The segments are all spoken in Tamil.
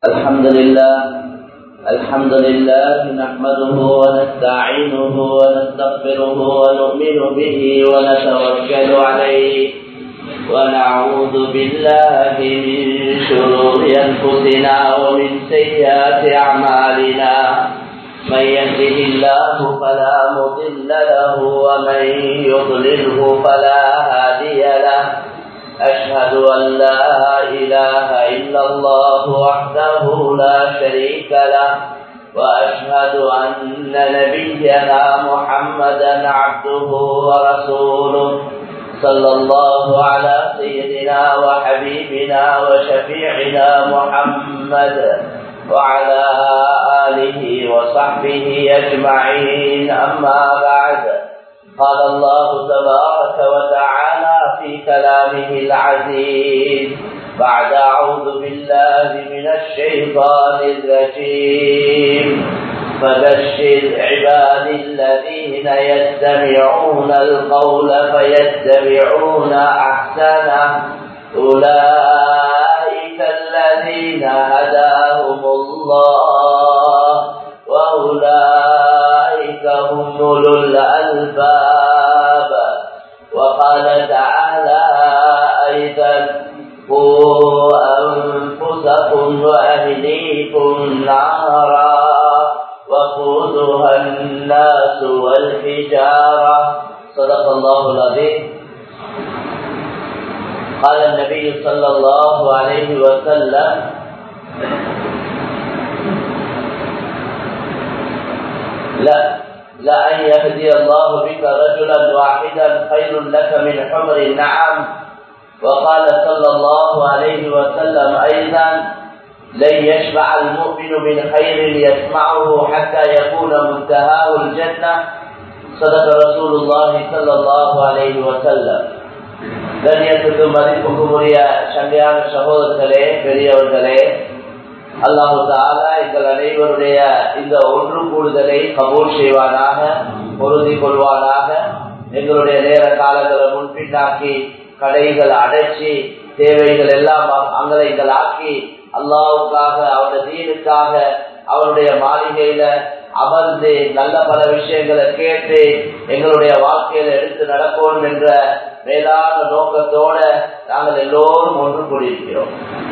الحمد لله الحمد لله نحمده ونستعينه ونستغفره ونؤمن به ونتوكل عليه ونعوذ بالله من شرور أنفسنا ومن سيئات أعمالنا من يهده الله فلا مضل له ومن يضلله فلا هادي له أشهد أن لا إله إلا الله وحده لا شريك له وأشهد أن نبينا محمدا عبده ورسوله صلى الله على سيدنا وحبيبنا وشفيعنا محمد وعلى آله وصحبه أجمعين أما بعد قال الله تبارك وتعالى في كلامه العزيز بعد أعوذ بالله من الشيطان الرجيم فبشر عباد الذين يستمعون القول فيتبعون أحسنه أولئك الذين هداهم الله وأولئك هم أولو الألباب وقال تعالى أيضا قوا أنفسكم وأهليكم نارا وقودها الناس والحجارة صدق الله العظيم قال النبي صلى الله عليه وسلم لا لا أن يهدي الله بك رجلا واحدا خير لك من حمر النعم وقال صلى الله عليه وسلم أيضا لن يشبع المؤمن من خير يسمعه حتى يكون منتهاه الجنة صدق رسول الله صلى الله عليه وسلم கண்ணியத்துக்கு மதிப்புக்கும் உரிய சண்டையான சகோதரர்களே பெரியவர்களே அல்லாஹு தாலா எங்கள் அனைவருடைய இந்த ஒன்று கூடுதலை கபூல் செய்வானாக பொருந்தி கொள்வானாக எங்களுடைய நேர காலங்களை முன்பின்னாக்கி கடைகள் அடைச்சி தேவைகள் எல்லாம் அங்கலைகள் ஆக்கி அல்லாவுக்காக அவருடைய தீனுக்காக அவருடைய மாளிகையில அமர்ந்து நல்ல பல விஷயங்களை கேட்டு எங்களுடைய வாழ்க்கையில எடுத்து நடப்போம் என்ற மேலான நோக்கத்தோட நாங்கள் எல்லோரும் ஒன்று கூடியிருக்கிறோம்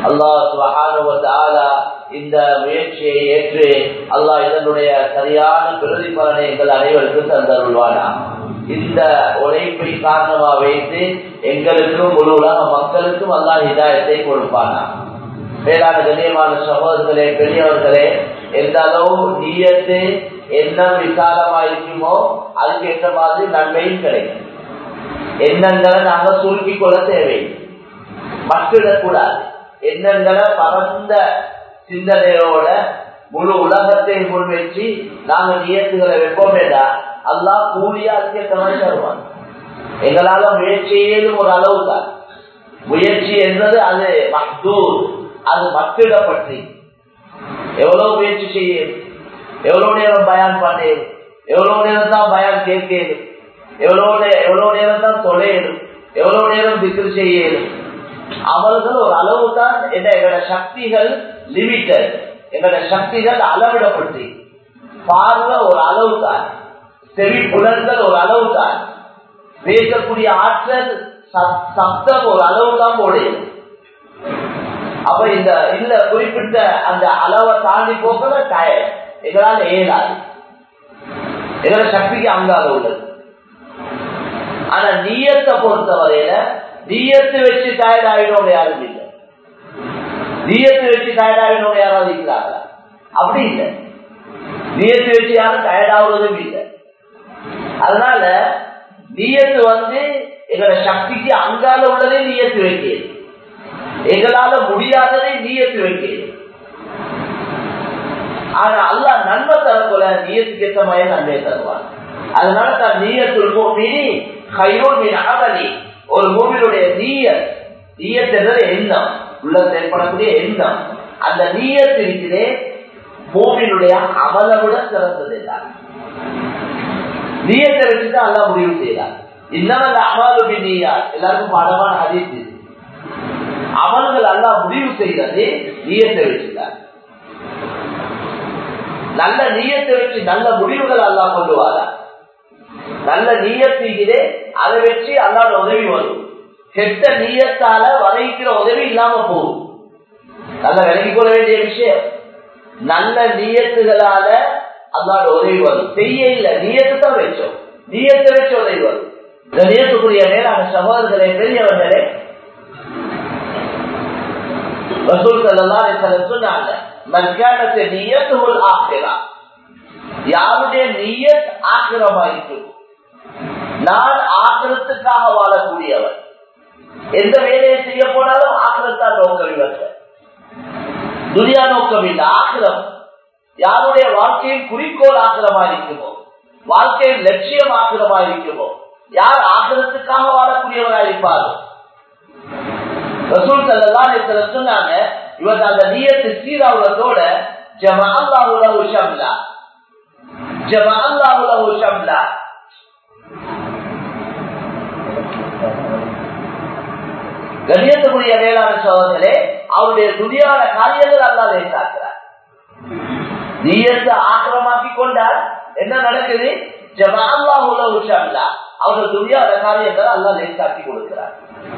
அல்லாஹ் இந்த முயற்சியை ஏற்று அல்லாஹ் இதனுடைய சரியான பிரதிபலனை எங்கள் அனைவருக்கும் தந்தருள்வானா இந்த உழைப்பை காரணமா வைத்து எங்களுக்கும் முழு உலக மக்களுக்கும் அல்லாஹ் இதாயத்தை கொடுப்பானா மேலான கண்ணியமான சகோதரர்களே பெரியவர்களே எந்த அளவு நீயத்து எண்ணம் விசாலமா இருக்குமோ அதுக்கு ஏற்ற மாதிரி நன்மையும் கிடைக்கும் எண்ணங்களை நாங்க சுருக்கி கொள்ள தேவை மற்றிடக்கூடாது எண்ணங்களை பரந்த சிந்தனையோட முழு உலகத்தை முன்வச்சு நாங்க நியத்துகளை வைப்போம் வேண்டாம் அல்லா கூலியா அதுக்கேற்ற மாதிரி தருவாங்க எங்களால முயற்சியிலும் ஒரு அளவு தான் முயற்சி என்பது அது மக்தூர் அது மக்கிடப்பற்றி எவ்வளவு முயற்சி செய்ய எவ்வளவு நேரம் பயான் பண்ணேன் எவ்வளவு நேரம் தான் பயான் கேட்கேன் எவ்வளவு எவ்வளவு நேரம் தான் தொலையணும் எவ்வளவு நேரம் திக்கு செய்யணும் அவர்கள் ஒரு அளவு தான் என்ன எங்களோட சக்திகள் லிமிட்டட் எங்களோட சக்திகள் அளவிடப்பட்டு பார்வை ஒரு அளவு தான் செவி புலன்கள் ஒரு அளவு தான் பேசக்கூடிய ஆற்றல் சப்தம் ஒரு அளவு தான் போடையும் அப்ப இந்த இந்த குறிப்பிட்ட அந்த அளவை தாண்டி போக டயர் எங்களால் ஏழாது எங்களோட சக்திக்கு அங்கால உள்ளது ஆனா நீயத்தை பொறுத்தவரையில நீயத்து வச்சு டயர்ட் ஆகினோட யாரும் இல்லை நீயத்து வச்சு டயர்ட் ஆகினோட யாராவது இருக்கிறாங்களா அப்படி இல்லை நீயத்து வச்சு யாரும் டயர்ட் ஆகுறதும் இல்லை அதனால நீயத்து வந்து எங்களோட சக்திக்கு அங்கால உள்ளதே நீயத்து வைக்கிறது எங்களால முடியாததை நீயத்து வைக்கிறது ஆனா அல்லா நன்மை தரப்போல நீயத்துக்கு ஏற்ற மாதிரி நன்மை தருவான் அதனால தான் நீயத்துள் மீனி கைரோல் மீன் அகலி ஒரு மூவிலுடைய நீயத் நீயத் என்றது எண்ணம் உள்ள செயல்படக்கூடிய எண்ணம் அந்த நீயத் இருக்கிறே மூவினுடைய அமலை விட சிறந்தது தான் நீயத்தை வச்சுதான் அல்லா முடிவு செய்யலாம் இன்னும் அமலு நீயா எல்லாருக்கும் பாடமான ஹதீஸ் இது அமல்கள் அல்லா முடிவு செய்யறது நீயத்தை வச்சுதான் நல்ல நீயத்தை வச்சு நல்ல முடிவுகள் அல்லா கொண்டு வாரா நல்ல நீயத்தீகிறே அதை வச்சு அல்லாட உதவி வரும் கெட்ட நீயத்தால வரைக்கிற உதவி இல்லாம போகும் நல்ல விலகிக் கொள்ள வேண்டிய விஷயம் நல்ல நீயத்துகளால அல்லாட உதவி வரும் செய்ய இல்ல நீயத்தை தான் வச்சோம் நீயத்தை வச்சு உதவி வரும் இந்த நீயத்துக்குரிய மேலான சகோதரர்களே பெரியவர்களே ரசூல் சல்லா சொன்னாங்க மன்கானத்தை நீயத்துகள் ஆகிறா யாருடைய நீயத் ஆக்கிரமா இருக்கும் நான் ஆக்கிரத்துக்காக வாழக்கூடியவர் எந்த வேலையை செய்ய போனாலும் ஆக்கிரத்தான் நோக்கம் இவர்கள் துனியா நோக்கம் இல்லை ஆக்கிரம் யாருடைய வாழ்க்கையின் குறிக்கோள் ஆக்கிரமா இருக்குமோ வாழ்க்கையின் லட்சியம் ஆக்கிரமா இருக்குமோ யார் ஆக்கிரத்துக்காக வாழக்கூடியவரா இருப்பாரோ ரசூல் சல்லா சொன்னாங்க இவர் அந்த நீயத்து சீராவுலத்தோட ஜமா அல்லாஹுலஹு ஷம்லா ஜமா அல்லாஹுலஹு ஷம்லா கண்ணியத்துக்குரிய வேளாண் சோதர்களே அவருடைய துணியான காரியங்கள் அல்லா லேசாக்குறார் நீயத்தை ஆக்கிரமாக்கி கொண்டால் என்ன நடக்குது ஜமா அல்லாஹுலஹு ஷம்லா அவருடைய துணியான காரியங்கள் அல்லா லேசாக்கி கொடுக்கிறார்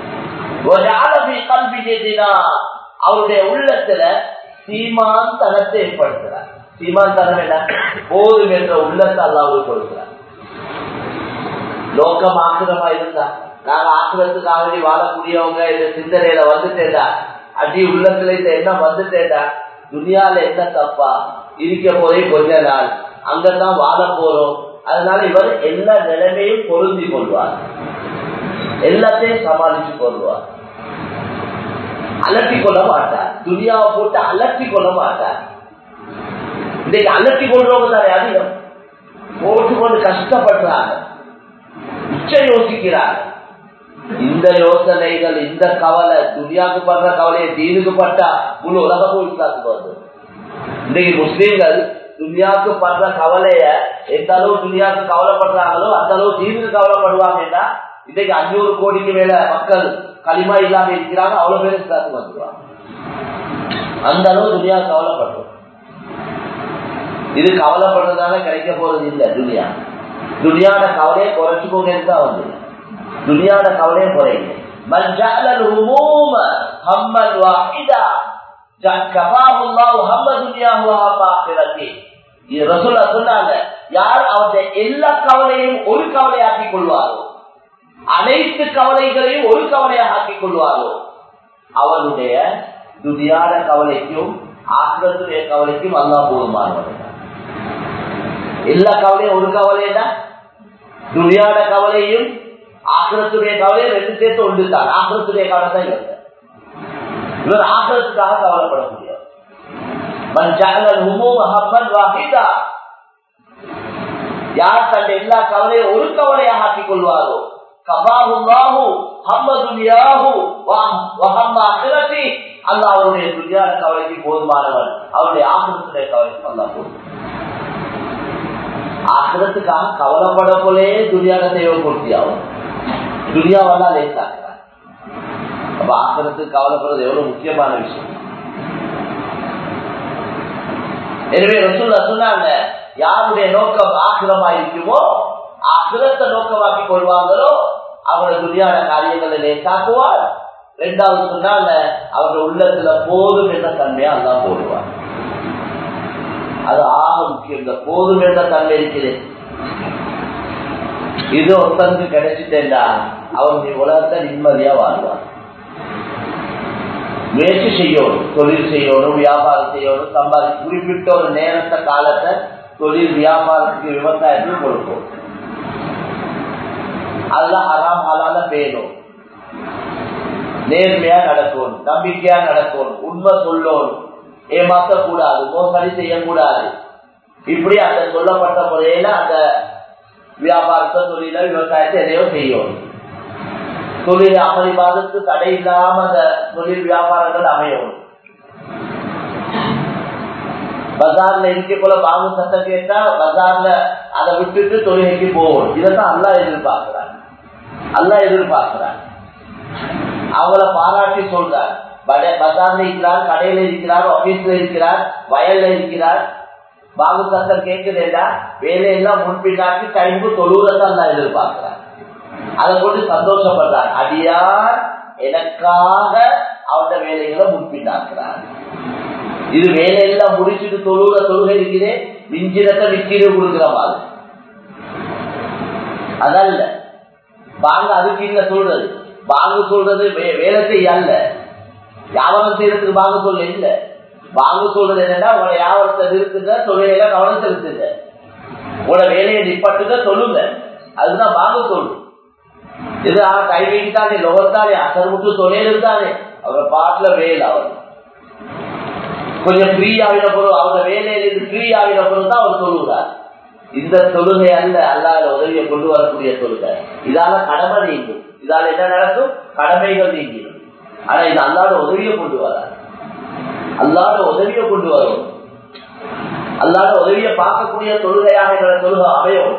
அவருடைய உள்ளத்துல சீமான் தனத்தை ஏற்படுத்துறார் சீமான் தனம் என்ன போதும் என்ற உள்ளத்தை அல்லாவுக்கு கொடுக்கிறார் லோகம் ஆக்கிரமா இருந்தா நாங்க ஆக்கிரத்துக்காக வேண்டி வாழக்கூடியவங்க இந்த சிந்தனையில வந்துட்டேடா அடி உள்ளத்துல இந்த எண்ணம் வந்துட்டேடா துனியால என்ன தப்பா இருக்க போதே கொஞ்ச நாள் அங்கதான் வாழ போறோம் அதனால இவர் எல்லா நிலைமையும் பொருந்தி கொள்வார் எல்லாத்தையும் சமாளிச்சு கொள்வார் அலட்டி கொள்ள மாட்டார் துனியாவை போட்டு அலட்டி கொள்ள மாட்டார் இன்னைக்கு அலட்டி கொள்றவங்க தானே அதிகம் போட்டு கொண்டு கஷ்டப்படுறாங்க உச்ச யோசிக்கிறாங்க இந்த யோசனைகள் இந்த கவலை துனியாவுக்கு படுற கவலையை தீனுக்கு பட்டா முழு உலகமும் இஸ்லாத்துக்கு வருது இன்னைக்கு முஸ்லீம்கள் துனியாவுக்கு படுற கவலைய எந்த அளவு துனியாவுக்கு கவலைப்படுறாங்களோ அந்த அளவு தீனுக்கு கவலைப்படுவாங்கன்னா இன்னைக்கு அஞ்சூறு கோடிக்கு மேல மக்கள் களிமா இல்லாம இருக்கிறாங்க அவ்வளவு பேர் இஸ்லாத்துக்கு வந்துருவாங்க அந்த அளவு துனியா கவலைப்படுறோம் இது கவலைப்படுறதுனால கிடைக்க போறது இல்லை துனியா துனியாட கவலையை குறைச்சுக்கோங்கன்னு தான் வந்து துனியாட கவலையை குறையுங்க மஜாலல் ஹுமூம ஹம்மன் வாஹிதா கஃபாஹு அல்லாஹு ஹம்ம துனியாஹு வஹம்ம ஆখিরাতি இது ரசூலுல்லாஹ் சொன்னாங்க யார் அவருடைய எல்லா கவலையும் ஒரு கவலையாக்கி கொள்வாரோ அனைத்து கவலைகளையும் ஒரு கவலையாக ஆக்கிக் கொள்வாரோ அவனுடைய துதியாட கவலைக்கும் ஆக்கிரத்துடைய கவலைக்கும் அல்லா போதுமானவன் எல்லா கவலையும் ஒரு கவலையா துனியாட கவலையும் ஆக்கிரத்துடைய கவலையும் ரெண்டு சேர்த்து ஒன்று தான் ஆக்கிரத்துடைய கவலை தான் இவர் இவர் ஆக்கிரத்துக்காக கவலைப்பட முடியாது யார் தன் எல்லா கவலையும் ஒரு கவலையாக ஆக்கிக் கொள்வாரோ அல்லா அவருடைய துரியான கவலைக்கு போதுமானவன் அவருடைய ஆக்கிரத்துடைய கவலைக்கு அல்லா போதும் ஆக்கிரத்துக்காக கவலைப்பட போலே துரியான தேவை பூர்த்தி ஆகும் துரியாவெல்லாம் லேசாக்குறாங்க அப்ப ஆக்கிரத்துக்கு கவலைப்படுறது எவ்வளவு முக்கியமான விஷயம் எனவே ரசூல்லா சொன்னாங்க யாருடைய நோக்கம் ஆக்கிரமா இருக்குமோ ஆக்கிரத்தை நோக்கமாக்கி கொள்வாங்களோ அவரை துணியான காரியங்களை லேசாக்குவார் ரெண்டாவது சொன்னாங்க அவருடைய உள்ளத்துல போதும் என்ற தன்மையா அதான் போடுவார் அது ஆக முக்கியம் இந்த போதும் என்ற தன்மை இருக்குது இது ஒருத்தனுக்கு கிடைச்சிட்டேன்டா அவன் நீ உலகத்தை நிம்மதியா வாழ்வார் முயற்சி செய்யணும் தொழில் செய்யணும் வியாபாரம் செய்யணும் சம்பாதி குறிப்பிட்ட ஒரு நேரத்தை காலத்தை தொழில் வியாபாரத்துக்கு விவசாயத்துக்கு கொடுக்கும் அதெல்லாம் ஹராம் ஹலால பேணும் நேர்மையா நடக்கணும் நம்பிக்கையா நடக்கணும் உண்மை சொல்லணும் ஏமாத்த கூடாது மோசடி செய்யக்கூடாது இப்படி அந்த சொல்லப்பட்ட முறையில அந்த வியாபாரத்தை தொழில விவசாயத்தை எதையோ செய்யணும் தொழில் அமளிவாதத்துக்கு தடை இல்லாம அந்த தொழில் வியாபாரங்கள் அமையணும் பஜார்ல இருக்க போல பாபு சத்தம் கேட்டா பஜார்ல அதை விட்டுட்டு தொழிலுக்கு போகணும் இதைத்தான் அல்லா எதிர்பார்க்கிறாங்க அல்லா எதிர்பார்க்கிறாங்க அவங்கள பாராட்டி சொல்றார் பஜார்ல இருக்கிறார் கடையில இருக்கிறார் ஆபீஸ்ல இருக்கிறார் வயல்ல இருக்கிறார் பாபு சத்தம் கேட்குதேடா வேலையெல்லாம் முன்பின்னாக்கி டைமுக்கு தொழுவதான் நான் எதிர்பார்க்கிறேன் அதை கொண்டு சந்தோஷப்படுறான் அடியார் எனக்காக அவனோட வேலைகளை முன்பின்னாக்குறான் இது வேலையெல்லாம் முடிச்சுட்டு தொழுகிற தொழுகை இருக்கிறேன் மிஞ்சினத்தை விற்கிறது கொடுக்கிற மாதிரி அதல்ல வாங்க அதுக்கு இல்ல சொல்றது வாங்க சொல்றது வேலை செய்ய அல்ல வியாபாரம் செய்யறதுக்கு வாங்க சொல்ல இல்ல வாங்க சொல்றது என்னன்னா உங்களோட வியாபாரத்தை நிறுத்துங்க தொழிலையில கவனம் செலுத்துங்க உங்களோட வேலையை நிப்பட்டுங்க சொல்லுங்க அதுதான் வாங்க சொல்லு இது கை வீட்டானே லோகத்தானே அசர் முட்டு தொழில் இருந்தானே அவர் பாட்டுல வேலை அவர் கொஞ்சம் ஃப்ரீ ஆகின பொருள் அவங்க வேலையிலிருந்து ஃப்ரீ ஆகின பொருள் தான் அவர் சொல்லுகிறார் இந்த தொழுகை அல்ல அல்லாத உதவியை கொண்டு வரக்கூடிய தொழுகை இதால கடமை நீங்கும் இதால என்ன நடக்கும் கடமைகள் நீங்கிடும் ஆனா இது அல்லாத உதவியை கொண்டு வராது அல்லாத உதவியை கொண்டு வரும் அல்லாத உதவியை பார்க்கக்கூடிய தொழுகையாக எங்களை தொழுகை அமையும்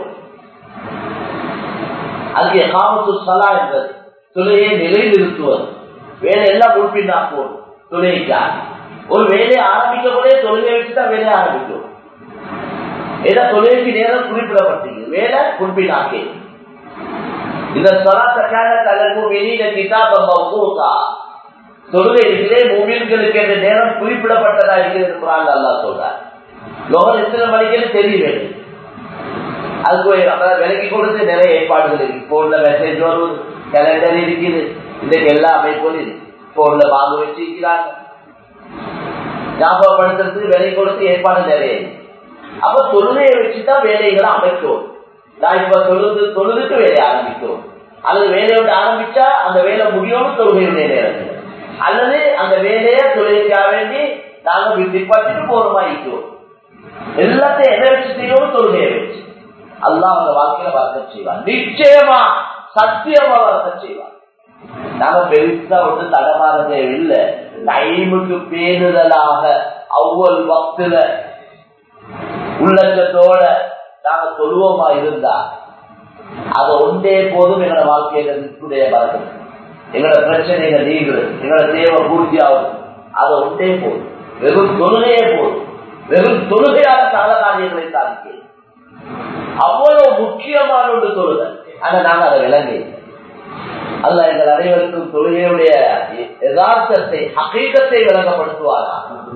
அதுக்கு காமத்து சலா என்பது தொழுகையை நிலைநிறுத்துவது வேலை எல்லாம் உறுப்பினாக்குவோம் தொழுகைக்காக ஒரு வேலையை ஆரம்பிக்க போதே தொழுகை வச்சுதான் வேலையை ஆரம்பிக்கும் ஏதோ தொழிலுக்கு நேரம் குறிப்பிடப்பட்டது வேலை குறிப்பிடாக்கே இந்த சொலாத்தக்கான தலைப்பு வெளியில கிதாபம் மௌகூதா தொழுகை இருக்கிறே மூமின்களுக்கு என்ற நேரம் குறிப்பிடப்பட்டதா இருக்கிறது குரான் அல்லா சொல்றார் லோகர் எத்தனை மணிக்கு தெரிய வேண்டும் அதுக்கு விலகி கொடுத்து நிறைய ஏற்பாடுகள் இருக்கு போன்ல மெசேஜ் வரும் கேலண்டர் இருக்குது இதுக்கு எல்லா அமைப்பும் இருக்கு போன்ல வாங்க வச்சிருக்கிறாங்க ஞாபகப்படுத்துறதுக்கு விலை கொடுத்து ஏற்பாடு நிறைய இருக்கு அப்ப தொழுகையை வச்சுதான் வேலைகளை அமைக்கும் நான் இப்ப தொழுது தொழுதுக்கு வேலையை ஆரம்பிக்கும் அல்லது வேலையோட ஆரம்பிச்சா அந்த வேலை முடியும் தொழுகையுடைய நேரத்தில் அல்லது அந்த வேலையை தொழுகைக்காக வேண்டி நாங்க நிப்பாட்டிட்டு போற மாதிரி இருக்கிறோம் எல்லாத்தையும் எதை வச்சு செய்யணும் தொழுகையை வச்சு அல்லா அந்த வாழ்க்கையில வர்க்க செய்வான் நிச்சயமா சத்தியமா வர்க்க செய்வான் நாம பெருசா ஒன்று தடமாற தேவையில்லை டைமுக்கு பேணுதலாக அவ்வளவு வக்துல உள்ளத்தோட நாங்க சொல்லுவோமா இருந்தா அது ஒன்றே போதும் எங்களோட வாழ்க்கையில நிற்குடைய பறக்கும் எங்களோட பிரச்சனைகள் நீங்குது எங்களோட தேவை பூர்த்தி ஆகும் அது ஒன்றே போதும் வெறும் தொழுகையே போதும் வெறும் தொழுகையான கால காரியங்களை சாதிக்க அவ்வளவு முக்கியமான ஒன்று தொழுகை ஆனா நாங்க அதை விளங்க அல்ல எங்கள் அனைவருக்கும் தொழுகையுடைய யதார்த்தத்தை அகீகத்தை விளங்கப்படுத்துவாரா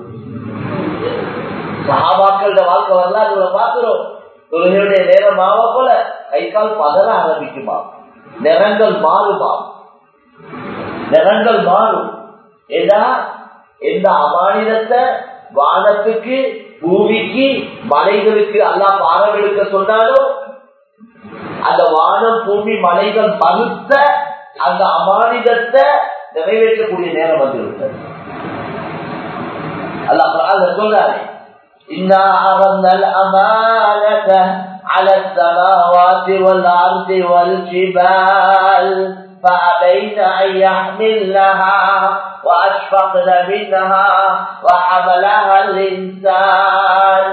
சகாபாக்களோட வாழ்க்கை வரலாறு பார்க்கிறோம் தொழுகையுடைய நேரம் ஆவ போல கை கால் பதற ஆரம்பிக்குமா நிறங்கள் மாறுமா நிறங்கள் மாறும் ஏதா எந்த அமானிதத்தை வானத்துக்கு பூமிக்கு மலைகளுக்கு அல்லா பாரம் எடுக்க சொன்னாலும் அந்த வானம் பூமி மலைகள் மறுத்த அந்த அமானிதத்தை நிறைவேற்றக்கூடிய நேரம் வந்துவிட்டது அல்லா சொல்றாரு إنا عرضنا الأمانة على السماوات والأرض والجبال فأبين أن يحملنها وأشفقن منها وحملها الإنسان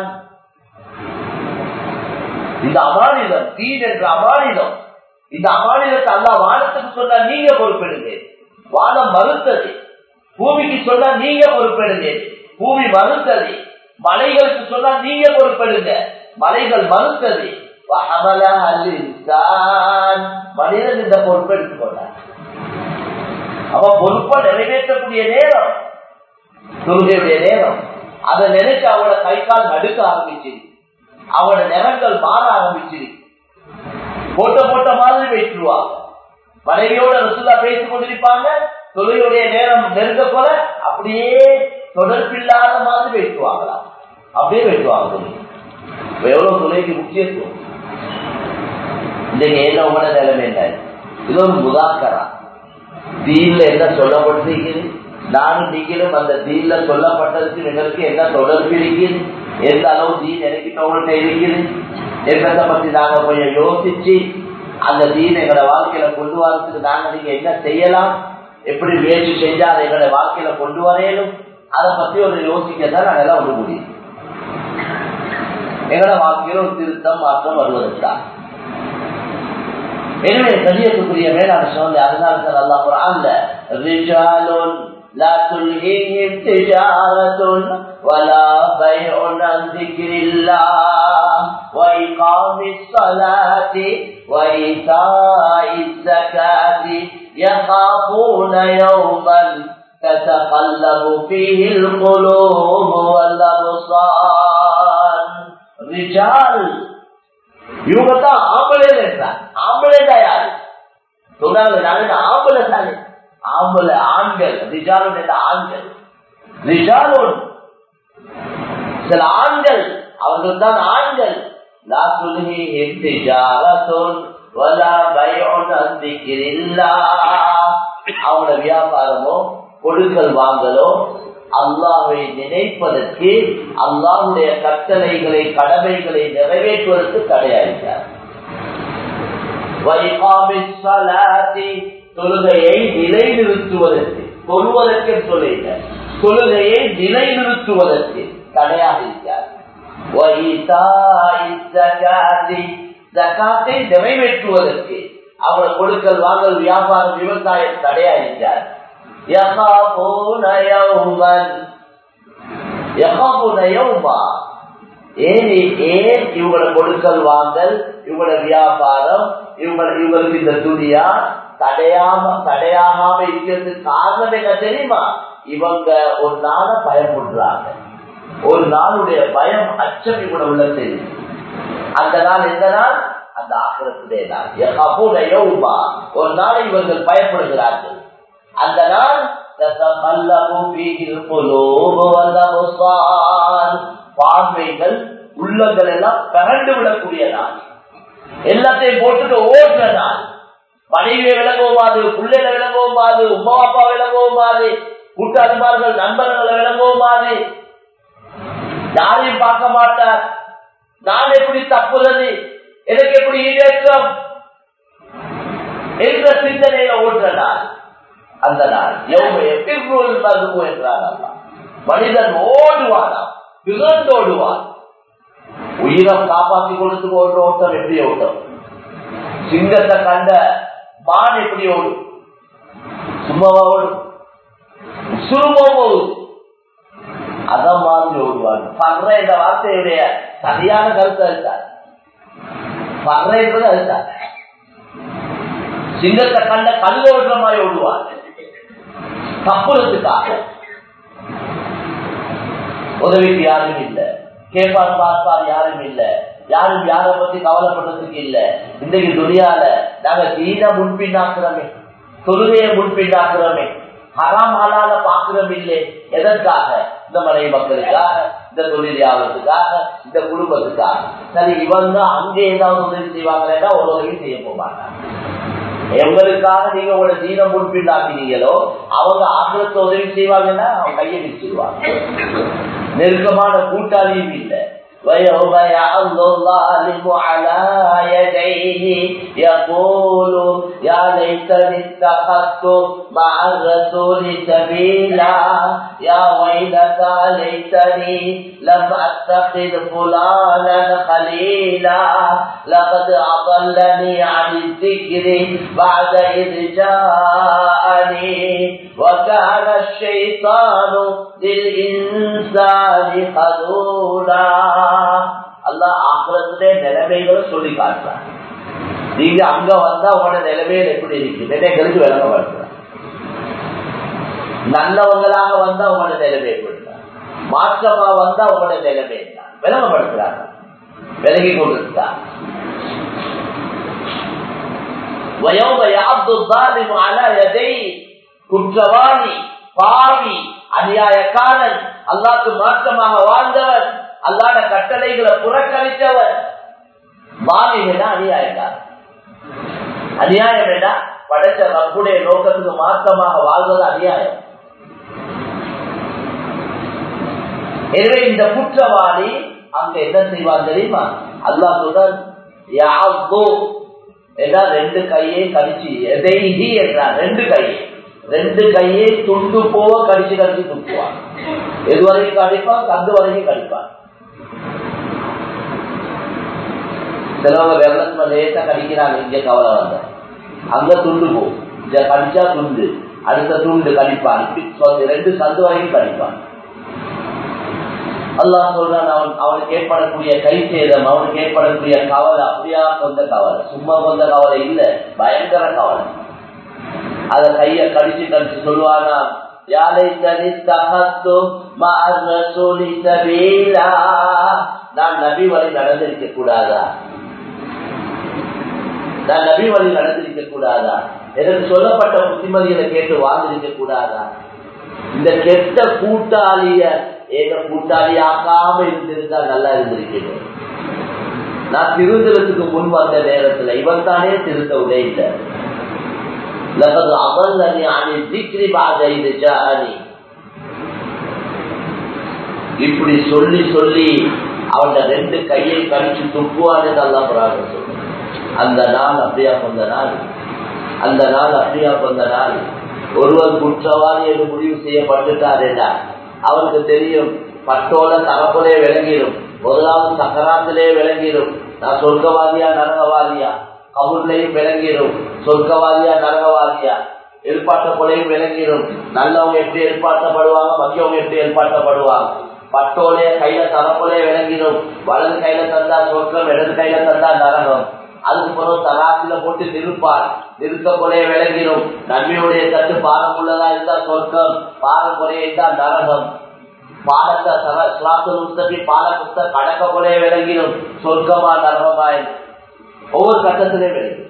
இந்த அமானிதம் தீன் என்ற அமானிதம் இந்த அமானிதத்தை அல்லா வானத்துக்கு சொன்னா நீங்க பொறுப்பெடுங்க வானம் மறுத்தது பூமிக்கு சொன்னா நீங்க பொறுப்பெடுங்க பூமி மறுத்தது மலைகளுக்கு சொன்னா நீங்க பொறுப்பெடுங்க மலைகள் மறுத்தது மனிதன் இந்த பொறுப்பை எடுத்துக்கொண்டார் அப்ப பொறுப்பை நிறைவேற்றக்கூடிய நேரம் தொழுகையுடைய நேரம் அதை நினைச்சு அவளோட கை கால் நடுக்க ஆரம்பிச்சு அவளோட நிறங்கள் மாற ஆரம்பிச்சு போட்ட போட்ட மாதிரி வைத்துருவாங்க மனைவியோட ரசுல்லா பேசிக் கொண்டிருப்பாங்க தொழுகையுடைய நேரம் நெருங்க போல அப்படியே தொடர்பில்லாத மாதிரி வைத்துவாங்களா அப்படியே வைத்துவாங்க எவ்வளவு துணைக்கு முக்கியத்துவம் இன்றைக்கு என்ன உங்களோட நிலைமை என்ன இது ஒரு முதாக்கரா தீன்ல என்ன சொல்லப்பட்டிருக்கிறது நானும் நீங்களும் அந்த தீன்ல சொல்லப்பட்டதுக்கு எங்களுக்கு என்ன தொடர்பு இருக்குது எந்த அளவு தீன் எனக்கு உங்கள்கிட்ட இருக்குது என்பதை பத்தி நாங்க கொஞ்சம் யோசிச்சு அந்த தீன் எங்களோட வாழ்க்கையில கொண்டு வரதுக்கு நாங்க நீங்க என்ன செய்யலாம் எப்படி முயற்சி செஞ்சா அதை எங்களோட வாழ்க்கையில கொண்டு வரையணும் அதை பத்தி ஒரு யோசிக்கத்தான் நாங்கள் ஒன்று முடியும் எங்களோட வாழ்க்கையில ஒரு திருத்தம் மாற்றம் வருவதற்காக எனவே கலியத்துக்குரிய மேலான சோழ அதனால அல்லா குரான்ல ரிஜாலுன் لا تلهيهم تجارة ولا بيع عن ذكر الله وإقام الصلاة وإيتاء الزكاة يخافون يوما تتقلب فيه القلوب والأبصار رجال இவங்க தான் ஆம்பளை என்றார் ஆம்பளை தான் யாரு சொன்னாங்க நாங்க ஆம்பளை தானே ஆம்பளை ஆண்கள் ரிஜாலுன் என்ற ஆண்கள் ரிஜாலுன் சில ஆண்கள் அவர்கள் தான் ஆண்கள் லா துல்ஹி திஜாரத்துன் வலா பைஉன் அன் திக்ரில்லாஹ் அவங்களோட வியாபாரமோ கொடுக்கல் வாங்கலோ அல்லாஹை நினைப்பதற்கு அல்லாஹுடைய கட்டளைகளை கடமைகளை நிறைவேற்றுவதற்கு தடையாகிறார் தொழுகையை நிலைநிறுத்துவதற்கு தொழுவதற்கு சொல்லுங்க தொழுகையை நிலைநிறுத்துவதற்கு தடையாக இருக்கிறார் ஜக்காத்தை நிறைவேற்றுவதற்கு அவர்கள் கொடுக்கல் வாங்கல் வியாபாரம் விவசாயம் தடையா இருக்கிறார் ஏன் ஏன் இவங்களோட கொடுக்கல் வாங்கல் இவங்களோட வியாபாரம் இவங்க இவங்களுக்கு இந்த துணியா தடையாம தடையாகாம இருக்கிறதுக்கு காரணம் என்ன தெரியுமா இவங்க ஒரு நாள பயப்படுறாங்க ஒரு நாளுடைய பயம் அச்சம் இவங்கள உள்ள தெரியும் அந்த நாள் எந்த நாள் அந்த ஆக்கிரத்துடைய நாள் ஒரு நாள் இவர்கள் பயப்படுகிறார்கள் அந்த நாள் பார்வைகள் உள்ளங்கள் எல்லாம் பிறண்டு விடக்கூடிய நாள் எல்லாத்தையும் போட்டுட்டு ஓடுற நாள் மனைவியை விளங்குவோமாது பிள்ளைகளை விளங்குவோமாது உமா அப்பா விளங்குவோமாது கூட்டாளிமார்கள் நண்பர்களை விளங்குவோமாது யாரையும் பார்க்க மாட்டார் நான் எப்படி தப்புறது எனக்கு எப்படி ஈடேற்றம் என்ற சிந்தனையில ஓடுற நாள் அந்த நாள் எவ்வளவு மருவு என்றார் மனிதன் ஓடுவானாம் பிறந்தோடுவான் உயிரை காப்பாற்றி கொடுத்து ஓடுற ஓட்டம் எப்படி ஓட்டம் சிங்கத்தை கண்ட மான் எப்படி ஓடும் சும்மாவா ஓடும் சுருமா போகுது அதான் மாதிரி ஓடுவாங்க பர்ற என்ற வார்த்தையுடைய சரியான கருத்து அழுத்தார் பர்ற என்பது அழுத்தார் சிங்கத்தை கண்ட கல் ஓடுற மாதிரி ஓடுவார் தப்புறதுக்காக உதவிக்கு யாரும் இல்லை கேட்பார் பார்ப்பார் யாரும் இல்லை யாரும் யார பத்தி கவலைப்படுறதுக்கு இல்ல இன்றைக்கு துணியால நாங்க தீன முன்பின்னாக்குறோமே தொழுகையை முன்பின்னாக்குறோமே ஹராம் ஹலால பாக்குறோம் இல்லை எதற்காக இந்த மனை மக்களுக்காக இந்த தொழிலாளர்களுக்காக இந்த குடும்பத்துக்காக சரி இவங்க அங்கே ஏதாவது உதவி செய்வாங்கன்னா ஒரு உதவியும் செய்ய போக மாட்டாங்க எவங்களுக்காக நீங்க உங்களோட தீன முன்பின்னாக்கினீங்களோ அவங்க ஆக்கிரத்தை உதவி செய்வாங்கன்னா அவங்க கையை விரிச்சிருவாங்க நெருக்கமான கூட்டாளியும் இல்லை ويوم يعض الظالم على يديه يقول يا ليتني اتخذت مع الرسول سبيلا يا ويلتى ليتني لم اتخذ فلانا خليلا لقد اضلني عن الذكر بعد اذ جاءني وكان الشيطان للإنسان خذولا அல்லாஹ் ஆகிறதுடைய நிலைமைகளை சொல்லி காட்டுறான் நீங்க அங்க வந்தா உங்களோட நிலைமைகள் எப்படி இருக்கு நிலைகளுக்கு விளங்கப்படுத்துறான் நல்லவங்களாக வந்தா உங்களோட நிலைமை எப்படி மாற்றமா வந்தா உங்களோட நிலைமை விளங்கப்படுத்துறாங்க விலகி கொண்டிருக்கான் குற்றவாளி பாவி அநியாயக்காரன் அல்லாக்கு மாற்றமாக வாழ்ந்தவர் அல்லாட கட்டளைகளை புறக்கணித்தவர் பாவி வேணா அநியாயக்காரன் அநியாயம் வேணா படைத்த ரப்புடைய நோக்கத்துக்கு மாற்றமாக வாழ்வது அநியாயம் எனவே இந்த குற்றவாளி அங்க என்ன செய்வான் தெரியுமா அல்லா சொல்றான் ரெண்டு கையை கடிச்சு எதைஹி என்றார் ரெண்டு கையை ரெண்டு கையை துண்டு போக கடிச்சு கடிச்சு துப்புவான் எது வரைக்கும் கடிப்பான் கந்து வரைக்கும் கடிப்பான் சிலவங்க வெள்ளத்துல லேசா கடிக்கிறாங்க இங்க கவலை வந்த அங்க துண்டு போகும் கடிச்சா துண்டு அடுத்த தூண்டு கழிப்பான் இப்படி ரெண்டு சந்து வரைக்கும் கழிப்பான் அல்லாஹ் சொல்றான் அவன் அவனுக்கு ஏற்படக்கூடிய கை சேதம் அவனுக்கு ஏற்படக்கூடிய கவலை அப்படியா கொண்ட கவலை சும்மா கொண்ட கவலை இல்ல பயங்கர கவலை அத கைய கடிச்சு கடிச்சு சொல்லுவானா நான் நபி வழி நடந்திருக்க கூடாதா நான் நபி வழி நடந்திருக்க கூடாதா எனக்கு சொல்லப்பட்ட புத்திமதிகளை கேட்டு வாழ்ந்திருக்க கூடாதா இந்த கெட்ட கூட்டாளிய ஏக கூட்டாளி ஆக்காம இருந்திருந்தா நல்லா இருந்திருக்கிறேன் நான் திருந்தலத்துக்கு முன் வந்த நேரத்துல இவன் தானே திருத்த உடே இல்லை அமல்லனி அணி திக்ரி பாத இது ஜானி இப்படி சொல்லி சொல்லி அவன ரெண்டு கையை கடிச்சு துப்புவான்னு நல்லா பிராக சொல்லு அந்த நாள் அப்படியா கொண்ட நாள் அந்த நாள் அப்படியா கொண்ட நாள் ஒருவர் குற்றவாளி என்று முடிவு செய்யப்பட்டுட்டாரேடா அவருக்கு தெரியும் பட்டோல தரப்புலே விளங்கிடும் முதலாவது சக்கராத்திலே விளங்கிடும் நான் சொர்க்கவாதியா நரகவாதியா கபூர்லையும் விளங்கிடும் சொர்க்கவாதியா நரகவாதியா ஏற்பாட்ட கொலையும் விளங்கிடும் நல்லவங்க எப்படி ஏற்பாட்டப்படுவாங்க மக்கியவங்க எப்படி ஏற்பாட்டப்படுவாங்க பட்டோலைய கையில தரப்போலே விளங்கிடும் வலது கையில தந்தா சொர்க்கம் இடது கையில தந்தா நரகம் அதுக்கு பிறகு தராசில போட்டு நிற்பார் நிறுத்த கொலைய விளங்கிடும் நன்மையுடைய தட்டு பாரம் உள்ளதா இருந்தா சொர்க்கம் பாரம் குறைய இருந்தா நரகம் பாலத்தை சுலாத்து பால புத்த கடக்க கொலைய விளங்கிடும் சொர்க்கமா நரகமா ஒவ்வொரு கட்டத்திலையும் விளங்கும்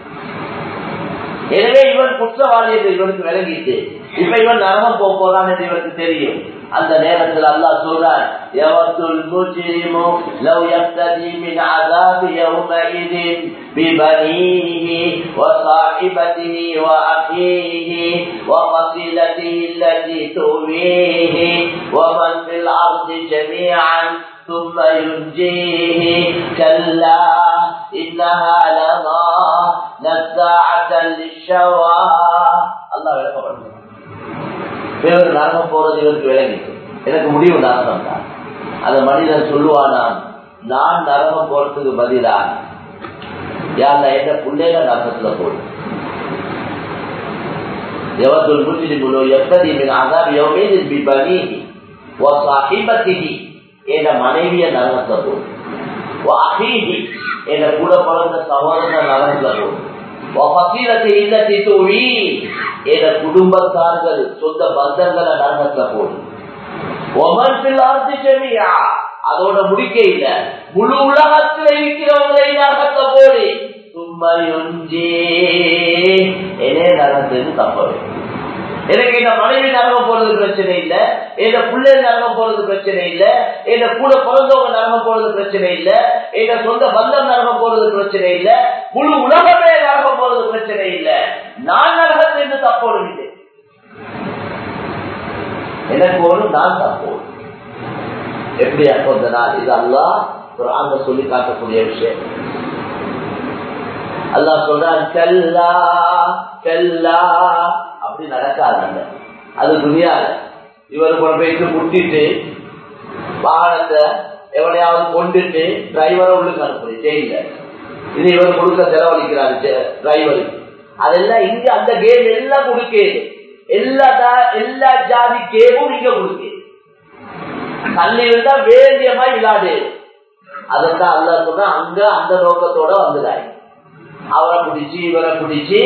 எனவே இவன் குற்றவாளி என்று இவனுக்கு விளங்கிட்டு இப்ப இவன் நரகம் போக போறான் என்று இவனுக்கு தெரியும் அந்த நேரத்தில் அல்லாஹ் சொல்றான் எவத்துல் முஜ்ரிமு லவ் யப்ததி மின் அஸாபி யௌமஇதின் பிபனீஹி வஸாஹிபதிஹி வஅഖீஹி وفصيلته التي تؤويه ومن في الأرض جميعا ثم ينجيه كلا إنها لظى نزاعة للشوى الله விளக்கப்படுது இவர் நரகம் போறது இவருக்கு விளங்கிட்டு எனக்கு முடிவு நரகம் தான் அந்த மனிதன் சொல்லுவானா நான் நரகம் போறதுக்கு பதிலா யாருல என்ன பிள்ளைல நரகத்துல போடு يود المسلم لو يفتدي من عذاب يومئذ ببنيه وصاحبته என மனைவிய நரகத்துல போடு وأخيه என கூட பிறந்த சகோதர நரகத்துல போடு وفصيلته التي تؤويه என குடும்பத்தார்கள் சொந்த பந்தங்களை நரகத்துல போடு ஒமன் பிள்ளார்த்தி செமியா அதோட முடிக்க இல்ல முழு உலகத்துல இருக்கிறவங்களை நரகத்தை போடு சும்மையுஞ்சே என்னே நரகத்துக்கு தப்பவே எனக்கு இந்த மனைவி நரகம் போறது பிரச்சனை இல்ல எந்த பிள்ளை நரகம் போறது பிரச்சனை இல்ல எந்த கூட பிறந்தவங்க நரகம் போறது பிரச்சனை இல்ல எங்க சொந்த பந்தம் நரகம் போறது பிரச்சனை இல்ல முழு உலகமே நரகம் போறது பிரச்சனை இல்ல நான் நரகத்திலிருந்து தப்போடு எனக்கு ஒரு நான் தப்போடு எப்படி அப்போது நாள் இது அல்லா ஒரு ஆங்க சொல்லி காட்டக்கூடிய விஷயம் அல்லா சொல்றான் செல்லா செல்லா அப்படி நடக்காதாங்க அது துணியால இவர் கொண்டு போயிட்டு முட்டிட்டு வாகனத்தை எவனையாவது கொண்டுட்டு டிரைவரை உள்ளுக்கு அனுப்புறது ஜெயில இது இவர் கொடுக்க செலவழிக்கிறாரு டிரைவருக்கு அதெல்லாம் இங்க அந்த கேம் எல்லாம் கொடுக்கேது எல்லா எல்லா ஜாதி கேமும் இங்க கொடுக்கேது தள்ளி இருந்தா வேண்டியமா விளையாடு அதைத்தான் அல்ல சொன்னா அங்க அந்த நோக்கத்தோட வந்துடாய் அவரை பிடிச்சி இவரை பிடிச்சி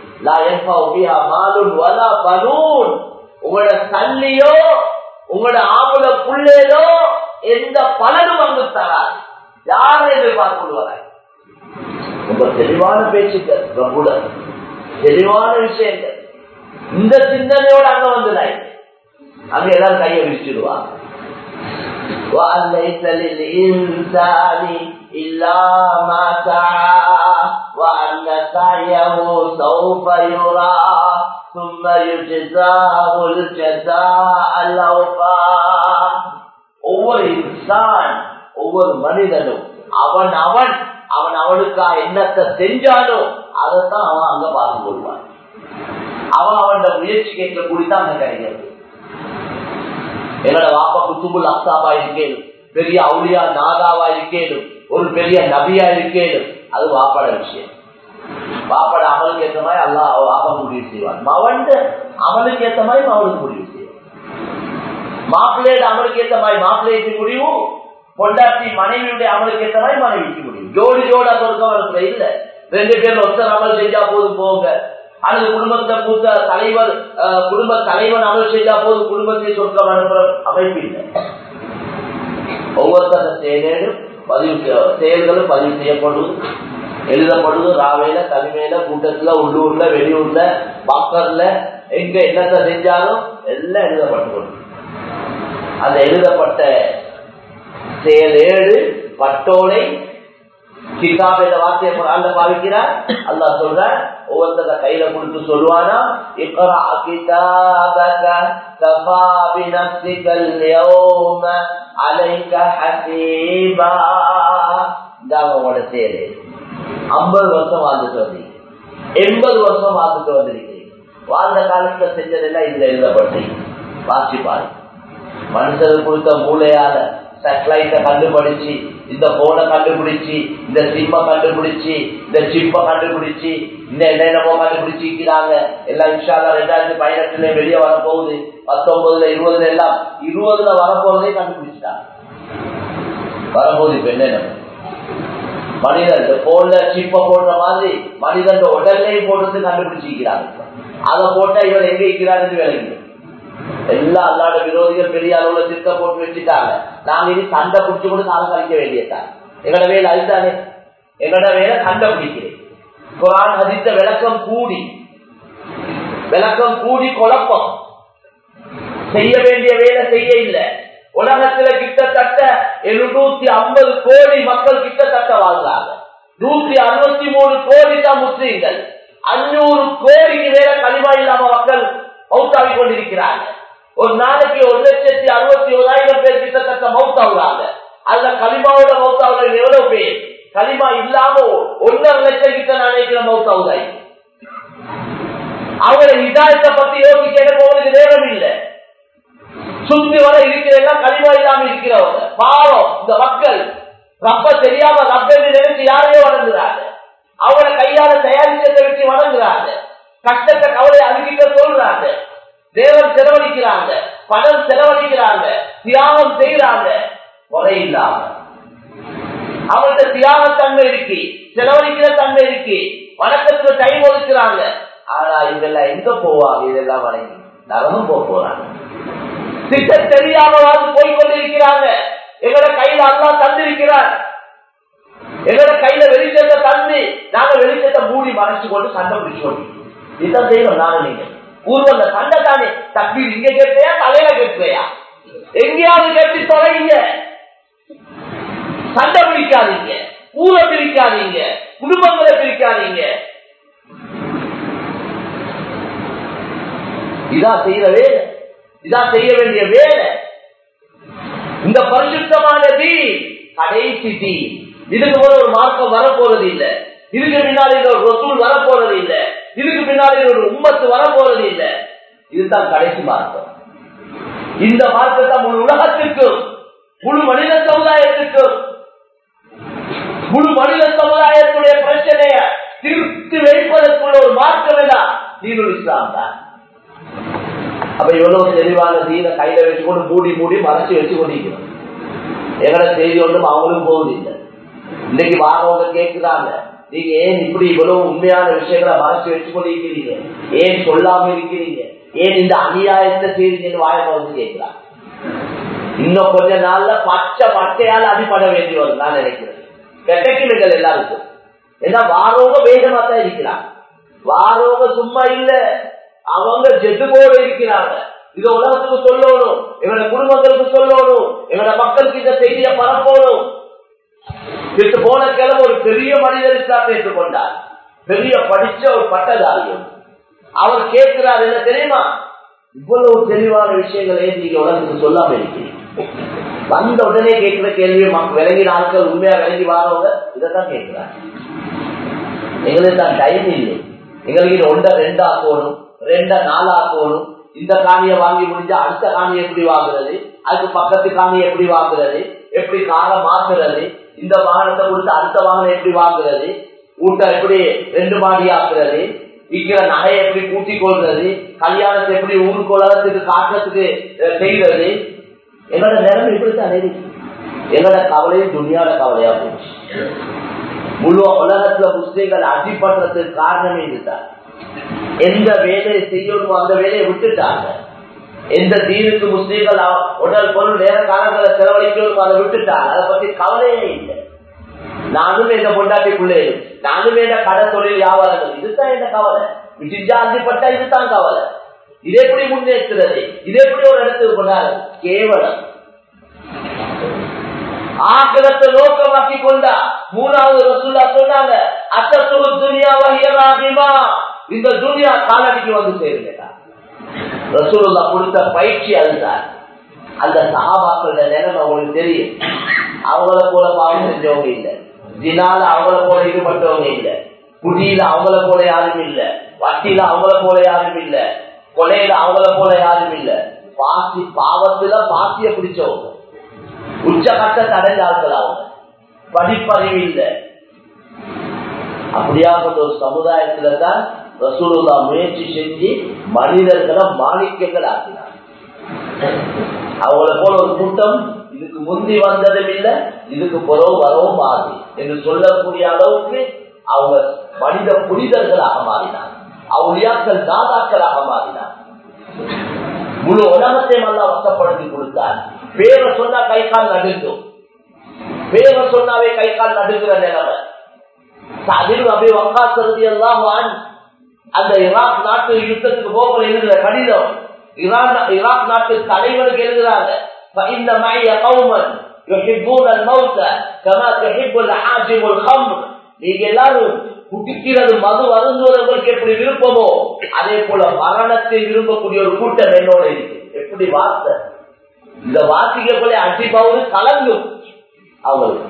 உங்களோட தள்ளியோ உங்களோட ஆம்புல புள்ளேதோ எந்த பலனும் அங்கு தராது யாரும் எதிர்பார்த்து கொள்வாராய் ரொம்ப தெளிவான பேச்சுக்கள் பிரபுட தெளிவான விஷயங்கள் இந்த சிந்தனையோட அங்க வந்துடாய் அங்க எல்லாரும் கையை விரிச்சிடுவாங்க وأن ليس للإنسان إلا ما سعى وأن سعيه سوف يرى ثم يجزاه الجزاء الأوفى ஒவ்வொரு இன்சான் ஒவ்வொரு மனிதனும் அவன் அவன் அவன் அவனுக்கா என்னத்தை செஞ்சானோ அதைத்தான் அவன் அங்க பார்த்து கொள்வான் அவன் அவன் முயற்சி கேட்கக்கூடியதான் அங்க கிடைக்கிறது எங்களோட வாப்பா குத்துபுல் அப்சாபா இருக்கேனும் பெரிய அவுளியா நாகாவா இருக்கேனும் ஒரு பெரிய நபியா இருக்கேனும் அது வாப்பாட விஷயம் பாப்பட அமலுக்கு ஏற்ற மாதிரி அல்லா அவன் முடிவு செய்வான் மவன் அமலுக்கு ஏற்ற மாதிரி அவனுக்கு முடிவு செய்வான் மாப்பிள்ளையோட அமலுக்கு ஏற்ற மாதிரி மாப்பிள்ளைக்கு முடிவு பொண்டாட்டி மனைவியுடைய அமலுக்கு ஏற்ற மாதிரி மனைவிக்கு முடியும் ஜோடி ஜோடா சொர்க்கம் இருக்கிற இல்ல ரெண்டு பேர் ஒருத்தர் அமல் செஞ்சா போதும் போங்க அல்லது குடும்பத்தை மூத்த தலைவர் குடும்ப தலைவன் அமல் செஞ்சா போதும் குடும்பத்தை சொர்க்கம் அனுப்புற அமைப்பு இல்லை ஒவ்வொருத்தர செயலும் பதிவு செயல்களும் பதிவு செய்யப்படுவது எழுதப்படுவது ராவையில தனிமையில கூட்டத்துல உள்ளூர்ல வெளியூர்ல மக்கள்ல எங்க என்னத்தை செஞ்சாலும் எல்லாம் எழுதப்பட்டு அந்த எழுதப்பட்ட செயல் ஏழு பட்டோலை கிதாப் என்ற வார்த்தையை குரான்ல பாவிக்கிறார் அல்லா சொல்ற ஒவ்வொருத்தர கையில கொடுத்து சொல்லுவானா இக்ரா கிதாபக கஃபா பினஃப்ஸிக اليوم عليك حسيبا இதாங்க உங்களோட செயல் ஐம்பது வருஷம் வாழ்ந்துட்டு வந்தீங்க எண்பது வருஷம் வாழ்ந்துட்டு வந்திருக்கீங்க வாழ்ந்த காலத்துல செஞ்சதெல்லாம் இதுல எழுதப்பட்டு வாசிப்பாரு மனுஷனுக்கு கொடுத்த மூளையால சேட்டலைட்டை கண்டுபிடிச்சு இந்த போனை கண்டுபிடிச்சு இந்த சிம்ம கண்டுபிடிச்சு இந்த சிப்ப கண்டுபிடிச்சு இந்த என்னென்னமோ கண்டுபிடிச்சிருக்கிறாங்க எல்லாம் இன்ஷால்லா ரெண்டாயிரத்தி பதினெட்டுல வெளியே வரப்போகுது பத்தொன்பதுல இருபதுல எல்லாம் இருபதுல வரப்போறதே கண்டுபிடிச்சிட்டாங்க வரப்போகுது இப்ப என்னென்ன மனிதன் இந்த போன்ல சிப்ப போடுற மாதிரி மனிதன் உடல்லையும் போட்டு கண்டுபிடிச்சிருக்கிறாங்க அதை போட்டா இவன் எங்க இருக்கிறாருன்னு விளங்கி எல்லா அல்லாட விரோதிகள் பெரிய அளவுல திட்ட போட்டு வச்சுட்டாங்க நாங்க இனி சண்டை பிடிச்சு கூட காலம் கழிக்க வேண்டியதான் எங்கட வேலை அதுதானே எங்கட வேலை சண்டை பிடிக்கிறேன் குரான் ஹதித்த விளக்கம் கூடி விளக்கம் கூடி குழப்பம் செய்ய வேண்டிய வேலை செய்ய இல்லை உலகத்துல கிட்டத்தட்ட எழுநூத்தி ஐம்பது கோடி மக்கள் கிட்டத்தட்ட வாழ்றாங்க நூத்தி அறுபத்தி மூணு கோடி தான் முஸ்லீம்கள் அஞ்சூறு கோடிக்கு மேல களிமா இல்லாம மக்கள் மௌத்தாவி கொண்டிருக்கிறாங்க ஒரு நாளைக்கு ஒரு லட்சத்தி அறுபத்தி ஓராயிரம் பேர் கிட்டத்தட்ட மௌத்தாவுறாங்க அதுல களிமாவோட மௌத்தாவுற எவ்வளவு பேர் களிமா இல்லாம ஒன்னரை லட்சம் கிட்ட நினைக்கிற மௌத்தாவுதாய் அவங்கள இதாயத்தை பத்தி யோசிக்க எனக்கு உங்களுக்கு நேரம் இல்லை சுத்தி வர இருக்கிற எல்லாம் களிமா இல்லாம இருக்கிறவங்க பாவம் இந்த மக்கள் ரப்ப தெரியாம ரப்ப நினைச்சு யாரையோ வணங்குறாங்க அவங்கள கையால தயாரிச்சதை வச்சு வணங்குறாங்க கஷ்டத்தை கவலை அதுகிட்ட சொல்றாங்க தேவன் செலவழிக்கிறாங்க பணம் செலவழிக்கிறாங்க தியாகம் செய்யறாங்க முறை இல்லாம அவங்கள்ட்ட தியாகத்தன்மை இருக்கு செலவழிக்கிற தன்மை இருக்கு வணக்கத்துல டைம் ஒதுக்குறாங்க ஆனா இதெல்லாம் எங்க போவாங்க இதெல்லாம் வணங்கி நரமும் போக போறாங்க திட்ட தெரியாம வந்து போய்கொண்டிருக்கிறாங்க எங்களோட கையில அல்லா தந்திருக்கிறார் எங்களோட கையில வெளிச்சத்தை தந்து நாங்க வெளிச்சத்தை மூடி மறைச்சு கொண்டு சண்டை பிடிச்சு கொண்டு இதுதான் செய்யணும் நாங்க நீங்க ஊர்வல சண்டை தானே தப்பி இங்க கேட்கையா தலையில கேட்கையா எங்கேயாவது கேட்டு தொலைங்க சண்டை பிடிக்காதீங்க ஊரை பிரிக்காதீங்க குடும்பங்களை பிரிக்காதீங்க இதான் செய்யற வேலை இதான் செய்ய வேண்டிய வேலை இந்த பரிசுத்தமான தீ கடைசி தீ இதுக்கு போல ஒரு மார்க்கம் வரப்போறது இல்ல இதுக்கு பின்னாடி ஒரு ரசூல் வரப்போறது இல்ல இதுக்கு பின்னாடி ஒரு உம்மத்து வரப்போறது இல்ல இதுதான் கடைசி மார்க்கம் இந்த மார்க்கத்தை முழு உலகத்திற்கும் முழு மனித சமுதாயத்திற்கும் முழு மனித சமுதாயத்துடைய பிரச்சனைய திருப்தி வைப்பதற்குள்ள ஒரு மார்க்கம் எல்லாம் தீனுல் இஸ்லாம் தான் அப்ப எவ்வளவு தெளிவான தீன கையில வச்சுக்கொண்டு மூடி மூடி மறைச்சு வச்சு கொண்டிருக்கிறோம் எங்கட செய்தி ஒன்றும் அவங்களும் போகுது இல்லை இன்னைக்கு வாரவங்க கேட்கிறாங்க நீங்க ஏன் இப்படி இவ்வளவு உண்மையான விஷயங்களை மறைச்சு வச்சு கொண்டிருக்கிறீங்க ஏன் சொல்லாம இருக்கிறீங்க ஏன் இந்த அநியாயத்தை செய்றீங்கன்னு வாய வந்து கேட்கிறாங்க இன்னும் கொஞ்ச நாள்ல பச்சை மட்டையால் அடிப்பட வேண்டி வரும் நான் நினைக்கிறேன் கெட்டக்கிடுங்கள் எல்லாருக்கும் ஏன்னா வாரவங்க வேகமா தான் இருக்கிறாங்க வாரவங்க சும்மா இல்ல அவங்க ஜெட்டுவோடு இருக்கிறாங்க இத உலகத்துக்கு சொல்லணும் எங்களோட குடும்பங்களுக்கு சொல்லணும் எங்களோட மக்களுக்கு இந்த செய்தியை பரப்பணும் விட்டு போன கிழமை ஒரு பெரிய மனிதர் இஸ்லாத்தை ஏற்றுக்கொண்டார் பெரிய படிச்ச ஒரு பட்டதாரியம் அவர் கேட்கிறார் என்ன தெரியுமா இவ்வளவு தெளிவான விஷயங்களை நீங்க உலகத்துக்கு சொல்லாம இருக்கீங்க வந்த உடனே கேட்கிற கேள்வி விளங்கின ஆட்கள் உண்மையா விளங்கி வாரவங்க இதைத்தான் கேட்கிறாங்க எங்களுக்கு தான் டைம் இல்லை எங்களுக்கு இது ஒன்றை ரெண்டா போகணும் ரெண்ட நாளா போகணும் இந்த காணியை வாங்கி முடிஞ்சா அடுத்த காணியை எப்படி வாங்குறது அதுக்கு பக்கத்து காணியை எப்படி வாங்குறது எப்படி காரை மாத்துறது இந்த வாகனத்தை கொடுத்து அடுத்த வாகனம் எப்படி வாங்குறது ஊட்ட எப்படி ரெண்டு மாடி ஆக்குறது விற்கிற நகையை எப்படி கூட்டி கொள்றது கல்யாணத்தை எப்படி ஊருக்கு உலகத்துக்கு காட்டுறதுக்கு அஹ், செய்யறது எங்களோட நிலைமை இப்படித்தான் இருக்கு எங்களோட கவலையும் துணியாட கவலையா போச்சு முழு உலகத்துல முஸ்லீம்கள் அடிபடுறதுக்கு காரணமே இதுதான் எந்த வேலையை செய்யணுமோ அந்த வேலையை விட்டுட்டாங்க எந்த தீனுக்கு முஸ்லீம்கள் அவ- உடல் பொருள் நேர காலங்களை செலவழிக்கணும் அதை விட்டுட்டாங்க அதை பத்தி கவலையே இல்லை நானும் என்ன பொண்டாட்டி பிள்ளைகள் நானும் என்ன கடை தொழில் வியாபாரங்கள் இதுதான் என்ன கவலை விட்டுஞ்சா அந்திப்பட்டா இதுதான் கவலை இது எப்படி முன்னேற்றுறது இது எப்படி ஒரு இடத்துக்கு கொண்டாரு கேவலம் ஆக்கிரத்தை நோக்கமாக்கி கொண்டா மூணாவது ரசூல்லா சொன்னாங்க அத்தத்துவ துனியா வகியராகிமா இந்த துனியா காலடிக்கு வந்து சேருங்க ரசூலுல்லா கொடுத்த பயிற்சி அதுதான் அந்த சகாபாக்களோட நிலைமை அவங்களுக்கு தெரியும் அவங்கள போல பாவம் செஞ்சவங்க இல்ல தினால அவங்கள போல ஈடுபட்டவங்க இல்ல குடியில அவங்கள போல யாரும் இல்ல வட்டியில அவங்கள போல யாரும் இல்ல கொலையில அவங்கள போல யாரும் இல்ல பாசி பாவத்துல பாசிய பிடிச்சவங்க உச்சகட்ட அடைஞ்ச ஆட்கள் அவங்க படிப்பறிவு இல்ல அப்படியாப்பட்ட ஒரு சமுதாயத்துல தான் ரசூலுல்லா முயற்சி செஞ்சு மனிதர்களை மாணிக்கங்கள் ஆக்கினார் அவங்கள போல ஒரு கூட்டம் இதுக்கு முந்தி வந்ததும் இல்ல இதுக்கு புறவு வரவும் ஆகுது என்று சொல்லக்கூடிய அளவுக்கு அவங்க மனித புனிதர்களாக மாறினார் அவளியாக்கள் தாதாக்களாக மாறினார் முழு உலகத்தையும் அல்லா வசப்படுத்தி கொடுத்தார் பேரை சொன்னா கை கால் நடுங்கும் பேரை சொன்னாவே கை கால் நடுங்கிற நிலைமை அதில் அப்படியே வக்காசதி எல்லாம் அந்த ஈராக் நாட்டு யுத்தத்துக்கு போக எழுதுகிற கடிதம் ஈரான் ஈராக் நாட்டு தலைவருக்கு எழுதுறாங்க فإن معي قوما يحبون الموت كما تحب العاجم الخمر நீங்க எல்லாரும் குடிக்கிறது மது அருந்துவதற்கு எப்படி விருப்பமோ அதே போல மரணத்தை விரும்பக்கூடிய ஒரு கூட்டம் என்னோட இருக்கு எப்படி வார்த்தை இந்த வாசிக்கப்படி அடிப்பவது கலங்கும் அவங்களுக்கு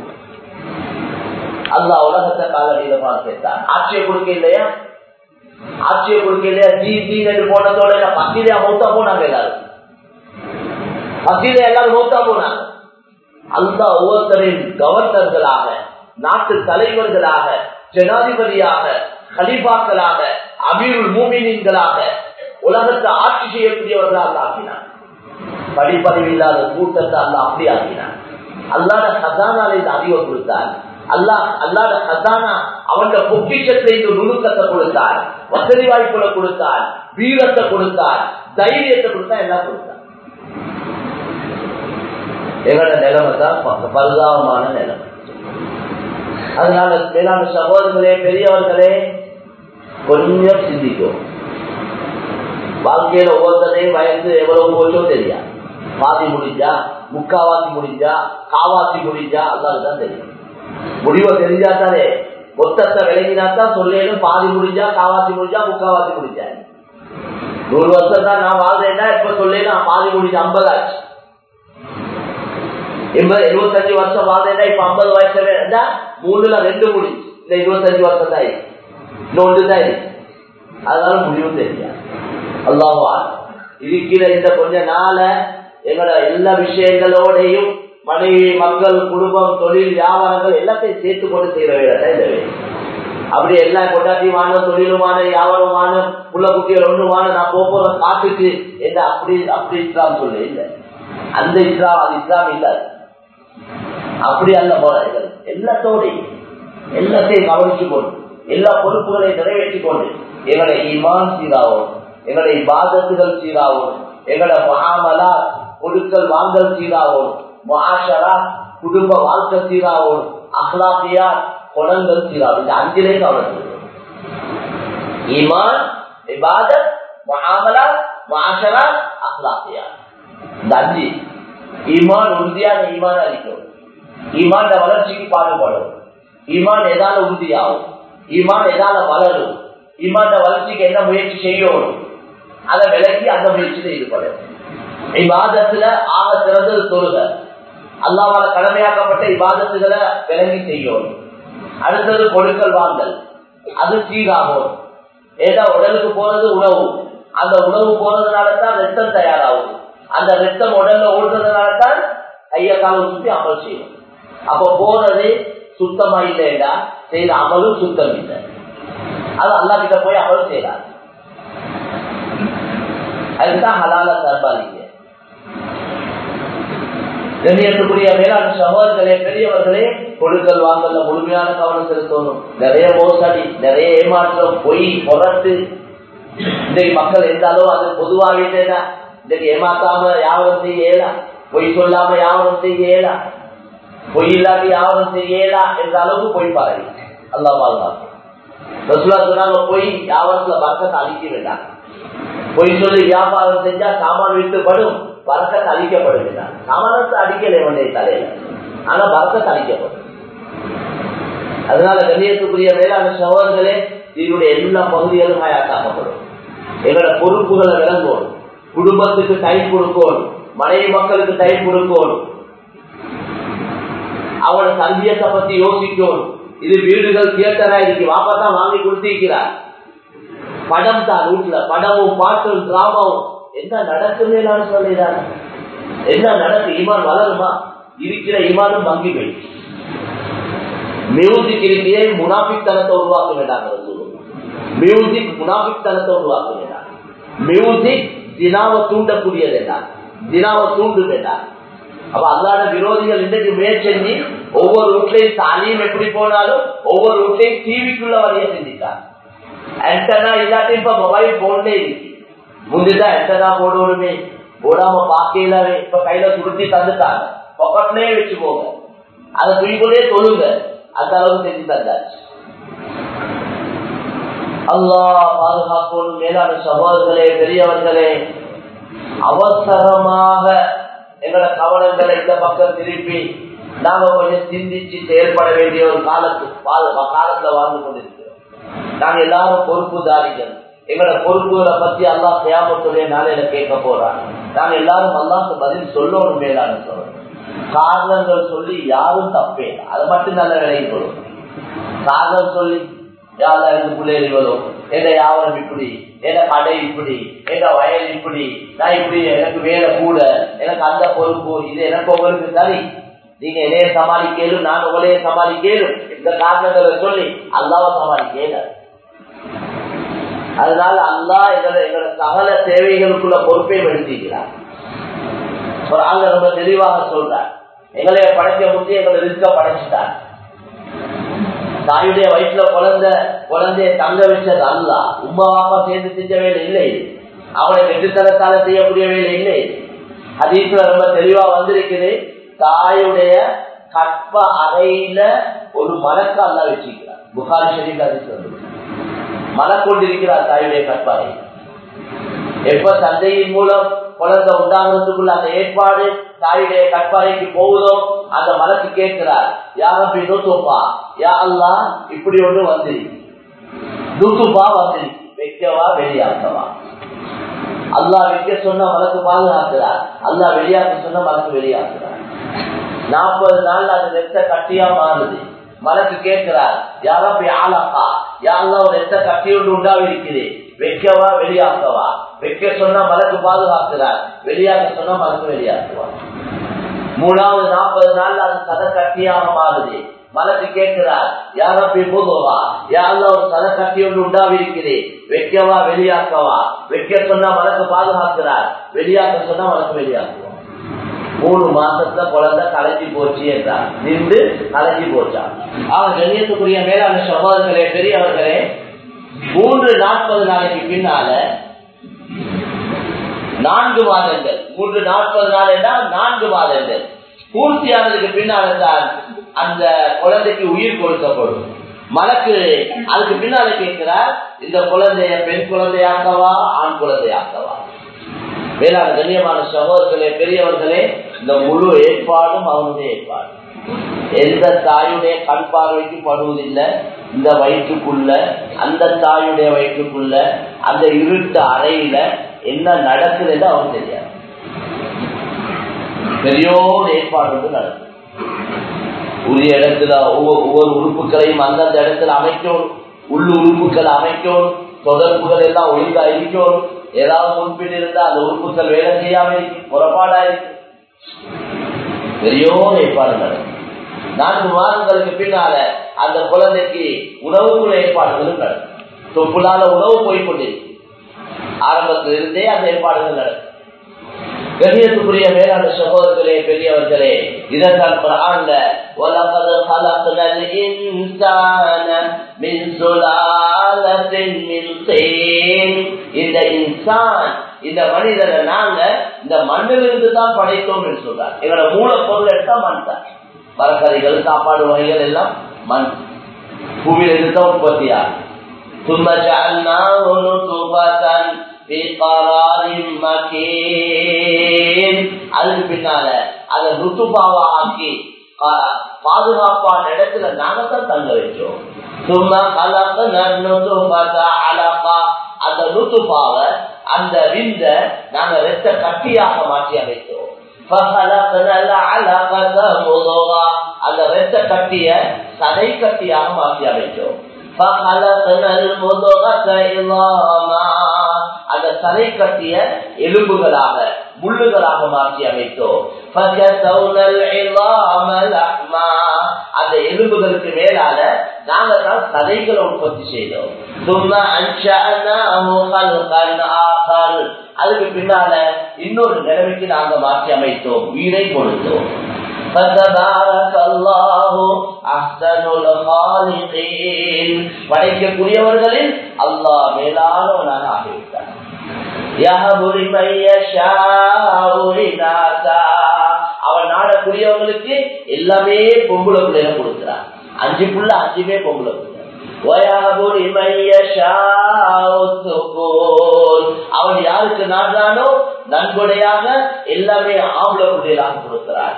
அல்லா உலகத்தை காலடியில பார்த்துட்டான் ஆட்சியை கொடுக்க இல்லையா ஆட்சியை கொடுக்க இல்லையா ஜி ஜி என்று போனதோட பத்திரியா மௌத்தா போனாங்க எல்லாரும் பத்திரியா எல்லாரும் மௌத்தா போனாங்க அந்த ஒவ்வொருத்தரின் கவர்னர்களாக நாட்டு தலைவர்களாக ஜனாதிபதியாக கலிபாக்களாக அமீருள் மூமினின்களாக உலகத்தை ஆட்சி செய்யக்கூடியவர்களாக ஆக்கினார் படிப்பறிவு இல்லாத கூட்டத்தை அல்ல அப்படி ஆக்கினார் அல்லாத ஹசானால இந்த அறிவை கொடுத்தார் அல்லா அல்லாத ஹசானா அவன் பொக்கிஷத்தை இந்த நுணுக்கத்தை கொடுத்தார் வசதி வாய்ப்புகளை கொடுத்தார் வீரத்தை கொடுத்தார் தைரியத்தை கொடுத்தா எல்லாம் கொடுத்தார் எங்களோட நிலைமை தான் பரிதாபமான நிலைமை அதனால மேலான சகோதரர்களே பெரியவர்களே கொஞ்சம் சிந்திக்கும் வாழ்க்கையில ஒவ்வொருத்தரையும் வயசு எவ்வளவு போச்சோ தெரியாது பாதி முடிஞ்சா முக்காவாசி முடிஞ்சா காவாசி முடிஞ்சா அல்லாதுதான் தெரியும் முடிவை தெரிஞ்சா தானே மொத்தத்தை விளங்கினாத்தான் சொல்லேனும் பாதி முடிஞ்சா காவாசி முடிஞ்சா முக்காவாசி முடிஞ்சா நூறு வருஷம் தான் நான் வாழ்றேன்னா இப்ப சொல்லேன் பாதி முடிஞ்ச ஐம்பது ஆச்சு எண்பது எழுபத்தஞ்சு வருஷம் வாழ்றேன்னா இப்ப ஐம்பது வயசு இருந்தா மூணுல ரெண்டு முடிஞ்சு இந்த இருபத்தஞ்சு வருஷம் தான் இருக்கு இன்னொன்று தான் இருக்கு அதனால முடிவு தெரியாது அல்லாவா இருக்கிற இந்த கொஞ்ச நாள எங்களோட எல்லா விஷயங்களோடையும் மனைவி மக்கள் குடும்பம் தொழில் வியாபாரங்கள் எல்லாத்தையும் சேர்த்து கொண்டு செய்யற வேலை இந்த வேலை அப்படி எல்லாம் கொண்டாட்டியுமான தொழிலுமான வியாபாரமான புள்ள குட்டிகள் ஒண்ணுமான நான் போற காட்டுக்கு என்ன அப்படி அப்படி இஸ்லாம் சொல்ல இல்லை அந்த இஸ்லாம் அது இஸ்லாம் இல்ல அப்படி அல்ல போல எல்லாத்தோடையும் எல்லாத்தையும் கவனிச்சு கொண்டு எல்லா பொறுப்புகளையும் நிறைவேற்றி கொண்டு எங்களை ஈமான் சீராகும் எங்களுடைய பாதத்துகள் சீராகும் எங்களோட மகாமலா பொருட்கள் வாங்கல் சீராகும் மகாஷரா குடும்ப வாழ்க்கை சீராகும் அஹ்லாபியா குணங்கள் சீராகும் இந்த அஞ்சிலே கவனம் ஈமான் இபாதத் மகாமலா மகாஷரா அஹ்லாபியா இந்த அஞ்சு ஈமான் உறுதியான ஈமான் அளிக்கும் ஈமான் வளர்ச்சிக்கு பாடுபடும் ஈமான் எதால உறுதியாகும் ஈமான் எதால வளரும் ஈமான் வளர்ச்சிக்கு என்ன முயற்சி செய்யணும் அதை விலக்கி அந்த முயற்சியில ஈடுபடும் இவ்வாதத்துல ஆக சிறந்தது தொழுக அல்லாவால கடமையாக்கப்பட்ட இவ்வாதத்துகளை விலங்கி செய்யணும் அடுத்தது பொருட்கள் வாங்கல் அது சீராகும் ஏதா உடலுக்கு போறது உணவு அந்த உணவு போறதுனால தான் ரத்தம் தயாராகும் அந்த ரத்தம் உடல்ல ஓடுறதுனால தான் கைய காலம் சுற்றி அமல் செய்யும் அப்ப போறது சுத்தமா இல்லைண்டா செய்த அமலும் சுத்தம் இல்லை அது அல்லா கிட்ட போய் அமல் செய்யறாரு அதுதான் ஹலால சர்பாலிங்க கண்ணியத்துக்குரிய மேலான சகோதரர்களே பெரியவர்களே கொடுக்கல் வாங்கல முழுமையான கவனம் செலுத்தணும் நிறைய மோசடி நிறைய ஏமாற்றம் பொய் புரட்டு இன்றைக்கு மக்கள் எந்த அளவு அது பொதுவாகவே இன்றைக்கு ஏமாத்தாம யாவரம் செய்ய இயலா பொய் சொல்லாம யாவரம் செய்ய இயலா பொய் இல்லாத யாவரம் செய்ய இயலா என்ற அளவுக்கு பொய் பாருங்க அல்லா பாதுகாப்பு ரசுலா சொன்னாங்க பொய் யாவரத்துல பறக்கத்தை அழிக்க வேண்டாம் பொய் சொல்லி வியாபாரம் செஞ்சா சாமான் விட்டு படும் பறக்கத்தை அழிக்கப்படுகிறார் சாமானத்தை அடிக்கல வேண்டிய தலையில ஆனா பறக்கத்தை அழிக்கப்படும் அதனால கண்ணியத்துக்குரிய மேலான சகோதரர்களே இதனுடைய எல்லா பகுதிகளும் ஆயாக்காக்கப்படும் எங்களோட பொறுப்புகளை விளங்கணும் குடும்பத்துக்கு டைம் கொடுக்கணும் மனைவி மக்களுக்கு டைம் கொடுக்கணும் அவனோட சந்தியத்தை பத்தி யோசிக்கணும் இது வீடுகள் தியேட்டரா இருக்கு வாப்பா தான் வாங்கி கொடுத்திருக்கிறார் படம் தான் வீட்டுல படமும் பாட்டும் டிராமாவும் என்ன நடக்குமே நான் சொல்லிடுறாங்க என்ன நடக்கு ஈமான் வளருமா இருக்கிற ஈமானும் வங்கி போயிடுச்சு மியூசிக் இருக்கையே முனாபித்தனத்தை உருவாக்க வேண்டாங்க மியூசிக் முனாபித்தனத்தை உருவாக்க வேண்டாம் மியூசிக் தினாவை தூண்டக்கூடியது என்ன தினாவை தூண்டு வேண்டாம் அப்ப அல்லாத விரோதிகள் இன்றைக்கு முயற்சி ஒவ்வொரு வீட்லையும் தாலியும் எப்படி போனாலும் ஒவ்வொரு வீட்லையும் டிவிக்குள்ள வரைய செஞ்சுட்டாங்க ஆண்டனா இல்லாட்டி இப்ப மொபைல் போன்லே இருக்கு முந்திதான் ஆண்டனா போடணுமே போடாம பாக்கையில இப்ப கையில சுருட்டி தந்துட்டாங்க பொக்கட்லயே வச்சு போங்க அதை தூக்கிக்கொண்டே தொழுங்க அந்த அளவுக்கு செஞ்சு தந்தாச்சு அல்லா பாதுகாப்போடு மேலான சகோதரர்களே பெரியவர்களே அவசரமாக எங்களோட கவனங்களை இந்த பக்கம் திருப்பி நாங்க கொஞ்சம் சிந்திச்சு செயல்பட வேண்டிய ஒரு காலத்து காலத்துல வாழ்ந்து கொண்டிருக்கிறோம் நாங்க எல்லாரும் பொறுப்புதாரிகள் எங்களோட பொறுப்புகளை பத்தி அல்லா சேமத்துடைய நாளையில கேட்க போறாங்க நாங்க எல்லாரும் அல்லாக்கு பதில் சொல்லணும் மேலான சொல்றோம் காரணங்கள் சொல்லி யாரும் தப்பே அதை மட்டும் நல்ல விலைக்கு கொள்ளும் காரணம் சொல்லி யாரா இருந்து பிள்ளைகள் வரும் எங்க யாவரம் இப்படி எங்க கடை இப்படி எங்க வயல் இப்படி நான் இப்படி எனக்கு வேலை கூட எனக்கு அந்த பொறுப்பு இது எனக்கு உங்களுக்கு சரி நீங்க என்னைய சமாளிக்கலும் நான் உங்களையே சமாளிக்கலும் இந்த காரணங்களை சொல்லி அல்லாவை சமாளிக்கல அதனால அல்லா எங்களை எங்களோட சகல தேவைகளுக்குள்ள பொறுப்பை எடுத்திருக்கிறார் ஒரு ஆங்க ரொம்ப தெளிவாக சொல்றார் எங்களைய படைக்க முந்தி எங்களை ரிஸ்க படைச்சிட்டார் தாயுடைய வயிற்றுல குழந்தை குழந்தைய தங்க வச்சது அல்ல உமா அப்பா சேர்ந்து செஞ்ச வேலை இல்லை அவனை வெற்றித்தனத்தால செய்யக்கூடிய வேலை இல்லை அதீசுல ரொம்ப தெளிவா வந்திருக்குது தாயுடைய கற்ப அறையில ஒரு மலக்க அல்ல வச்சிருக்கிறார் புகாரி ஷரீஃப் அதிசு வந்து மலக்கொண்டிருக்கிறார் தாயுடைய கற்பறை எப்ப தந்தையின் மூலம் குழந்தை உண்டாகிறதுக்குள்ள அந்த ஏற்பாடு தாயுடைய கற்பறைக்கு போகுதோ அந்த மலக்கு கேட்கிறார் யாரும் போய் நூத்துப்பா யா அல்லா இப்படி ஒண்ணு வந்துரு நூத்துப்பா வந்துரு வைக்கவா வெளியாக்கவா அல்லா வைக்க சொன்ன மலக்கு பாதுகாக்கிறார் அல்லா வெளியாக்க சொன்ன மலக்கு வெளியாக்குறார் நாற்பது நாள் அது ரத்த கட்டியா மாறுது மலக்கு கேட்கிறார் யாரா போய் ஆளாக்கா யாரெல்லாம் ஒரு ரத்த கட்டி ஒன்று உண்டாவி இருக்குது வைக்கவா வெளியாக்கவா வைக்க சொன்னா மலக்கு பாதுகாக்கிறார் வெளியாக்க சொன்னா மலக்கு வெளியாக்குவார் மூணாவது நாற்பது நாள் அது சத கட்டியாக மாறுது மலக்கு கேட்கிறார் யாரா போய் போதுவா யாரெல்லாம் ஒரு சத கட்டி ஒன்று உண்டாவி இருக்குது வைக்கவா வெளியாக்கவா வைக்க சொன்னா மலக்கு பாதுகாக்கிறார் வெளியாக்க சொன்னா மலக்கு வெளியாக்குவார் மூணு மாசத்துல குழந்தை கலைஞ்சி போச்சு என்றார் நின்று கலைஞ்சி போச்சா அவன் கண்ணியத்துக்குரிய மேலான சகோதரர்களே பெரியவர்களே மூன்று நாற்பது நாளைக்கு பின்னால நான்கு மாதங்கள் மூன்று நாற்பது நாள் என்றால் நான்கு மாதங்கள் பூர்த்தியானதுக்கு பின்னால தான் அந்த குழந்தைக்கு உயிர் கொடுக்கப்படும் மலக்கு அதுக்கு பின்னால கேட்கிறார் இந்த குழந்தைய பெண் குழந்தையாக்கவா ஆண் குழந்தையாக்கவா வேளாண் கண்ணியமான சகோதரர்களே பெரியவர்களே இந்த முழு ஏற்பாடும் அவனுடைய ஏற்பாடு எந்த தாயுடைய கண் பார்வைக்கு படுவதில்லை இந்த வயிற்றுக்குள்ள அந்த தாயுடைய வயிற்றுக்குள்ள அந்த இருட்டு அறையில என்ன நடக்குதுன்னு அவன் தெரியாது பெரியோர் ஏற்பாடு வந்து நடக்கும் உரிய இடத்துல ஒவ்வொரு ஒவ்வொரு உறுப்புகளையும் அந்தந்த இடத்துல அமைக்கணும் உள்ள உறுப்புகளை அமைக்கணும் தொடர்புகள் எல்லாம் ஒழுங்கா இருக்கணும் ஏதாவது முன்பின் இருந்தா அந்த உறுப்புகள் வேலை செய்யாம இருக்கு புறப்பாடா இருக்கு பெரியோர் ஏற்பாடு நடக்கும் நான்கு மாதங்களுக்கு பின்னால அந்த குழந்தைக்கு உணவுக்குள்ள ஏற்பாடுகளும் நடக்கும் தொப்புளால உணவு போய்கொண்டிருக்கு ஆரம்பத்தில் இருந்தே அந்த ஏற்பாடுகள் நடக்கும் கண்ணியத்துக்குரிய மேலான சகோதரர்களே பெரியவர்களே இதற்கான குரான்ல وَلَقَدْ خَلَقْنَا الْإِنسَانَ مِنْ سُلَالَةٍ مِنْ طِينٍ இந்த இன்சான் இந்த மனிதனை நாங்க இந்த மண்ணிலிருந்து தான் படைத்தோம் என்று சொல்றார் எங்களோட மூலப்பொருள் எடுத்தா மண் தான் மரக்கறிகள் சாப்பாடு வகைகள் எல்லாம் மண் பூமியிலிருந்து தான் உற்பத்தியாகும் ثم جعلناه نطفة في قرار مكين அதுக்கு பின்னால அதை ருத்துபாவா ஆக்கி பாதுகாப்பான இடத்துல நாங்க தான் தங்க வச்சோம் சும்மா கலக்க அழகா அந்த ருத்துபாவை அந்த விந்த நாங்க ரெத்த கட்டியாக மாற்றி அமைத்தோம் அந்த ரெத்த கட்டிய சதை கட்டியாக மாற்றி அமைத்தோம் அந்த சதை கட்டிய எலும்புகளாக முள்ளுகளாக மாற்றி அமைத்தோம் அந்த எலும்புகளுக்கு மேலால நாங்க தான் சதைகளை உற்பத்தி செய்தோம் அதுக்கு பின்னால இன்னொரு நிலைமைக்கு நாங்க மாற்றி அமைத்தோம் உயிரை கொடுத்தோம் படைக்கக்கூடியவர்களில் அல்லாஹ் மேலானவனாக ஆகிவிட்டார் அவன் நாடக்கூடியவங்களுக்கு எல்லாமே பொம்புல பிள்ளைங்க கொடுக்கிறான் அஞ்சு புள்ள அஞ்சுமே பொம்புல பிள்ளை அவன் யாருக்கு நாடுறானோ நன்கொடையாக எல்லாமே ஆம்பளை பிள்ளைகளாக கொடுக்கிறான்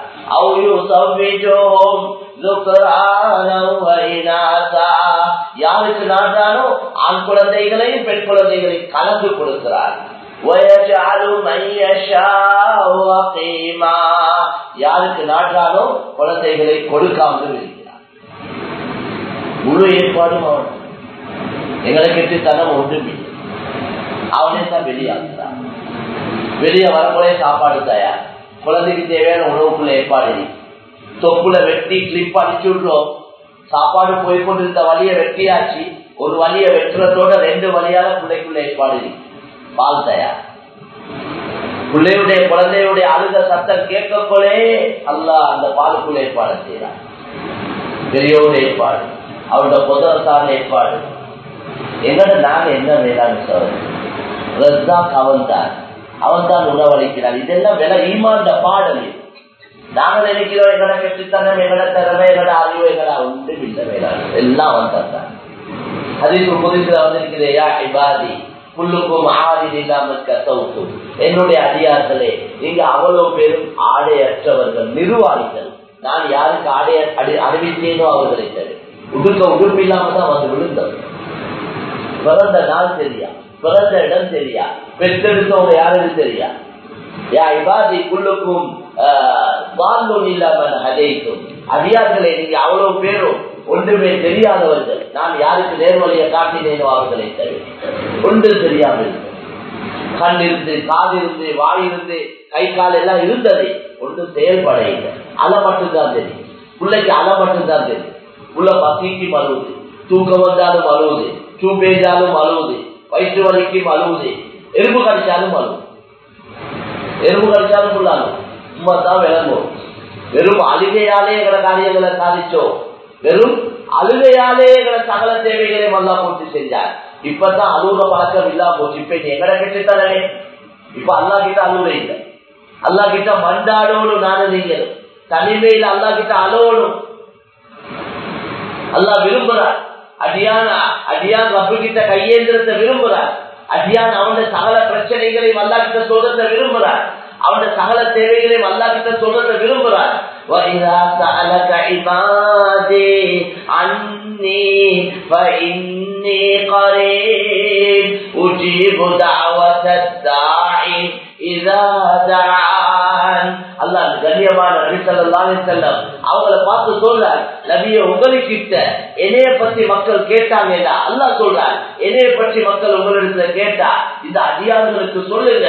யாருக்கு நாடுறானோ ஆண் குழந்தைகளையும் பெண் குழந்தைகளையும் கலந்து கொடுக்கிறார் யாருக்கு நாடுறானோ குழந்தைகளை கொடுக்காமல் இருக்கிறார் முழு ஏற்பாடும் அவன் எங்களுக்கு தனம் ஒன்றும் அவனே தான் வெளியாகிறான் வெளியே வரப்போலே சாப்பாடு தயார் குழந்தைக்கு தேவையான உணவுக்குள்ள ஏற்பாடு தொப்புல வெட்டி கிளிப் அடிச்சு விடுறோம் சாப்பாடு போய் கொண்டிருந்த வழியை வெட்டியாச்சு ஒரு வழியை வெட்டுறதோட ரெண்டு வழியால பிள்ளைக்குள்ள ஏற்பாடு பால் தயார் பிள்ளையுடைய குழந்தையுடைய அழுத சத்தம் கேட்கக்கொள்ளே அல்ல அந்த பாலுக்குள்ள ஏற்பாடு செய்யறான் பெரியோட ஏற்பாடு அவரோட புதரத்தான ஏற்பாடு எங்கட நாங்க என்ன வேளாண் சொல்றோம் அவன் தான் அவன் தான் உணவளிக்கிறான் இதெல்லாம் வில ஈமாண்ட பாடல் நாங்க நினைக்கிறோம் எங்கட கெட்டுத்தனம் எங்கட திறமை எங்கட அறிவு எங்கட ஒன்றும் இல்லை வேளாண் எல்லாம் அவன் தான் அதுக்கு புதுசுல வந்திருக்கிறேயா இபாதி புல்லுக்கும் ஆறில் இல்லாமல் கத்தவுக்கும் என்னுடைய அதிகாரங்களே நீங்க அவ்வளவு பேரும் ஆடையற்றவர்கள் நிர்வாகிகள் நான் யாருக்கு ஆடைய அறிவித்தேனோ அவர்களை தரு உடுக்க உடுப்பு இல்லாம தான் வந்து விழுந்தவர் பிறந்த நாள் தெரியா பிறந்த இடம் தெரியா பெற்றெடுத்தவங்க யாருக்கு தெரியா யா இபாதி குள்ளுக்கும் வாழ்வும் இல்லாமல் ஹதைக்கும் அதிகாரிகளை நீங்க அவ்வளவு பேரும் ஒன்றுமே தெரியாதவர்கள் நான் யாருக்கு நேர்வழியை காட்டினேனோ அவர்களை தவிர ஒன்று தெரியாமல் கண் இருந்து காது இருந்து வாய் இருந்து கை கால் எல்லாம் இருந்தது ஒன்று செயல்பட இல்லை அலை மட்டும்தான் தெரியும் பிள்ளைக்கு அலை மட்டும்தான் தெரியும் உள்ள பசிக்கு மழுவுது தூக்கம் வந்தாலும் அழுவுது சூ பேஞ்சாலும் அழுவுது வயிற்று வலிக்கும் அழுவுது எறும்பு கடிச்சாலும் அழுவுது எறும்பு கடிச்சாலும் உள்ளாலும் சும்மா தான் விளங்கும் வெறும் அழுகையாலே எங்களை காரியங்களை சாதிச்சோம் வெறும் அழுகையாலே எங்களை சகல தேவைகளையும் அல்லா பூர்த்தி செஞ்சார் இப்பதான் அழுகுற பழக்கம் இல்லாம போச்சு இப்ப எங்கட கிட்டத்தானே இப்ப அல்லா கிட்ட அழுகை இல்லை அல்லா கிட்ட மண்டாடோடும் நானும் நீங்களும் தனிமையில் அல்லா கிட்ட அலோடும் அல்லா விரும்புறார் அடியான அடியான் ரப்பு கிட்ட கையேந்திரத்தை விரும்புறார் அடியான் அவனுடைய சகல பிரச்சனைகளையும் அல்லா கிட்ட சொல்றதை விரும்புறார் அவனுடைய சகல தேவைகளையும் அல்லா கிட்ட சொல்றதை விரும்புறார் وَإِذَا سَأَلَكَ عِبَادِي عَنِّي فَإِنِّي قَرِيبٌ أُجِيبُ دَعْوَةَ الدَّاعِ إِذَا دَعَانِ அல்லாஹ் கண்ணியமான நபி ஸல்லல்லாஹு அலைஹி வஸல்லம் அவங்கள பார்த்து சொல்றார் நபியே உங்களுக்கிட்ட என்னைய பத்தி மக்கள் கேட்டாங்கடா அல்லாஹ் சொல்றார் என்னைய பற்றி மக்கள் உங்களிடத்துல கேட்டா இந்த அடியார்களுக்கு சொல்லுங்க